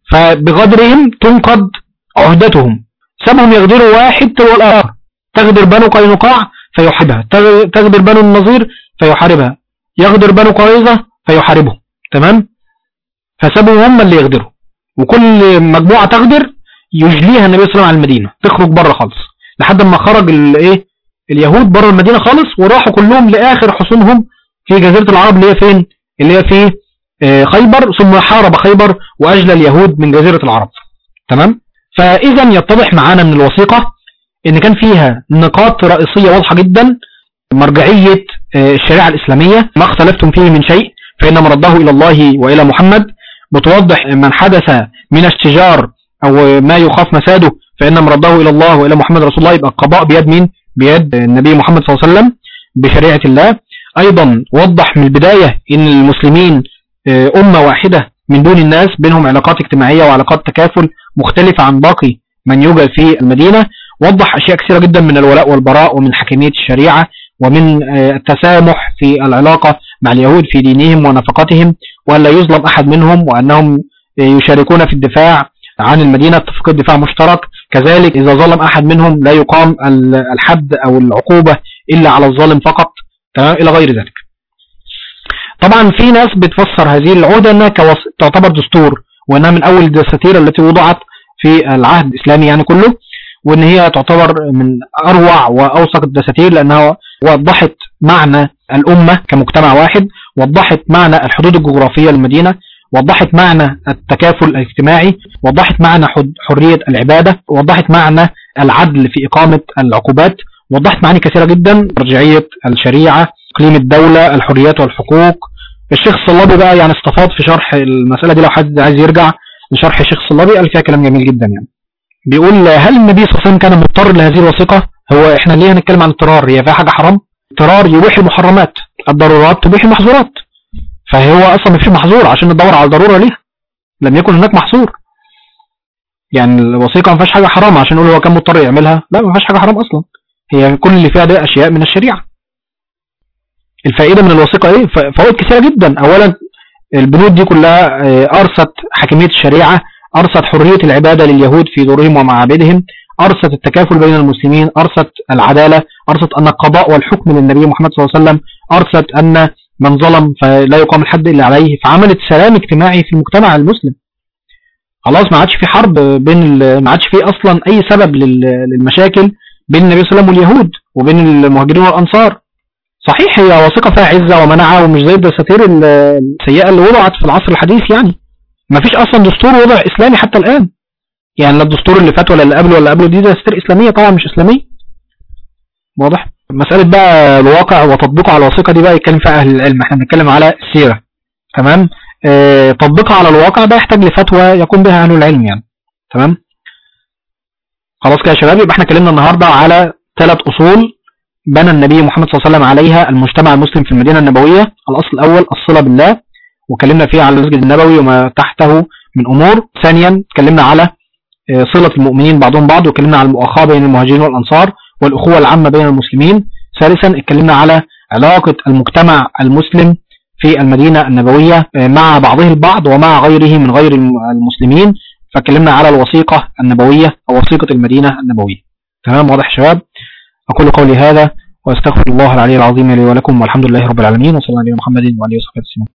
فبغدرهم تنقض عهدتهم سابهم يغدروا واحد تلو الآخر تغدر بنو قينقاع فيحاربها تغ- تغدر بنو النظير فيحاربها يغدر بنو قريظة فيحاربهم تمام فسابوا هم اللي يغدروا وكل مجموعة تغدر يجليها النبي صلى الله عليه وسلم على المدينة تخرج بره خالص لحد ما خرج الايه اليهود بره المدينة خالص وراحوا كلهم لآخر حصونهم في جزيرة العرب اللي هي فين اللي هي في آه، خيبر ثم حارب خيبر وأجلى اليهود من جزيرة العرب تمام فإذا يتضح معانا من الوثيقة ان كان فيها نقاط رئيسية واضحة جدا مرجعية آه، الشريعة الإسلامية ما اختلفتم فيه من شيء فإن مرده إلى الله وإلى محمد بتوضح من حدث من الشجار أو ما يخاف مساده فإن مرده إلى الله وإلى محمد رسول الله يبقى القضاء بيد مين بيد النبي محمد صلى الله عليه وسلم بشريعة الله أيضا وضح من البداية إن المسلمين آه، أمة واحدة من دون الناس بينهم علاقات اجتماعية وعلاقات تكافل مختلفة عن باقي من يوجد في المدينة وضح أشياء كثيرة جدا من الولاء والبراء ومن حكمية الشريعة ومن آه، التسامح في العلاقة مع اليهود في دينهم ونفقاتهم وأن لا يظلم أحد منهم وأنهم آه، يشاركون في الدفاع عن المدينة اتفاقية دفاع مشترك كذلك إذا ظلم أحد منهم لا يقام ال- الحد أو العقوبة إلا على الظالم فقط تمام إلى غير ذلك طبعا في ناس بتفسر هذه العهدة أنها كوص... تعتبر دستور وأنها من أول الدساتير التي وضعت في العهد الإسلامي يعني كله وأن هي تعتبر من أروع وأوثق الدساتير لأنها وضحت معنى الأمة كمجتمع واحد وضحت معنى الحدود الجغرافية للمدينة وضحت معنى التكافل الاجتماعي وضحت معنى حد- حرية العبادة وضحت معنى العدل في إقامة العقوبات وضحت معاني كثيرة جدا مرجعية الشريعة اقليم الدولة الحريات والحقوق الشيخ الصلابي بقى يعني استفاض في شرح المسألة دي لو حد عايز يرجع لشرح الشيخ الصلابي قال فيها كلام جميل جدا يعني بيقول هل النبي صلى الله عليه وسلم كان مضطر لهذه الوثيقة هو احنا ليه هنتكلم عن اضطرار هي فيها حاجة حرام اضطرار يبيح المحرمات الضرورات تبيح المحظورات فهو اصلا مفيش محظور عشان ندور على الضرورة ليها لم يكن هناك محظور يعني الوثيقة ما فيهاش حاجة حرام عشان نقول هو كان مضطر يعملها لا ما فيهاش حاجة حرام اصلا هي كل اللي فيها ده اشياء من الشريعة الفائدة من الوثيقة ايه ف- فوائد كثيرة جدا اولا البنود دي كلها آه، ارست حكمية الشريعة ارست حرية العبادة لليهود في دورهم ومعابدهم ارست التكافل بين المسلمين ارست العدالة ارست ان القضاء والحكم للنبي محمد صلى الله عليه وسلم ارست ان من ظلم فلا يقام الحد الا عليه فعملت سلام اجتماعي في المجتمع المسلم خلاص ما عادش في حرب بين ال- ما عادش في اصلا اي سبب لل- للمشاكل بين النبي صلى الله عليه وسلم واليهود وبين المهاجرين والانصار صحيح هي وثيقة فيها عزة ومنعة ومش زي الدساتير ال- السيئة اللي وضعت في العصر الحديث يعني ما فيش اصلا دستور وضع اسلامي حتى الان يعني لا الدستور اللي فات ولا اللي قبله ولا قبله دي دساتير اسلامية طبعا مش اسلامية واضح مسألة بقى الواقع وتطبيقه على الوثيقة دي بقى يتكلم فيها اهل العلم احنا بنتكلم على السيرة تمام اه تطبيقها على الواقع ده يحتاج لفتوى يكون بها اهل العلم يعني تمام خلاص كده يا شباب يبقى احنا اتكلمنا النهارده على ثلاث اصول بنى النبي محمد صلى الله عليه وسلم عليها المجتمع المسلم في المدينة النبوية الأصل الأول الصلة بالله وكلمنا فيه على المسجد النبوي وما تحته من أمور ثانيا اتكلمنا على آه، صلة المؤمنين بعضهم بعض واتكلمنا على المؤاخاة بين المهاجرين والأنصار والأخوة العامة بين المسلمين ثالثا اتكلمنا على علاقة المجتمع المسلم في المدينة النبوية آه، مع بعضه البعض ومع غيره من غير الم- المسلمين فاتكلمنا على الوثيقة النبوية أو وثيقة المدينة النبوية تمام واضح يا شباب أقول قولي هذا وأستغفر الله العلي العظيم لي ولكم والحمد لله رب العالمين وصلى الله على محمد وعلى آله وصحبه وسلم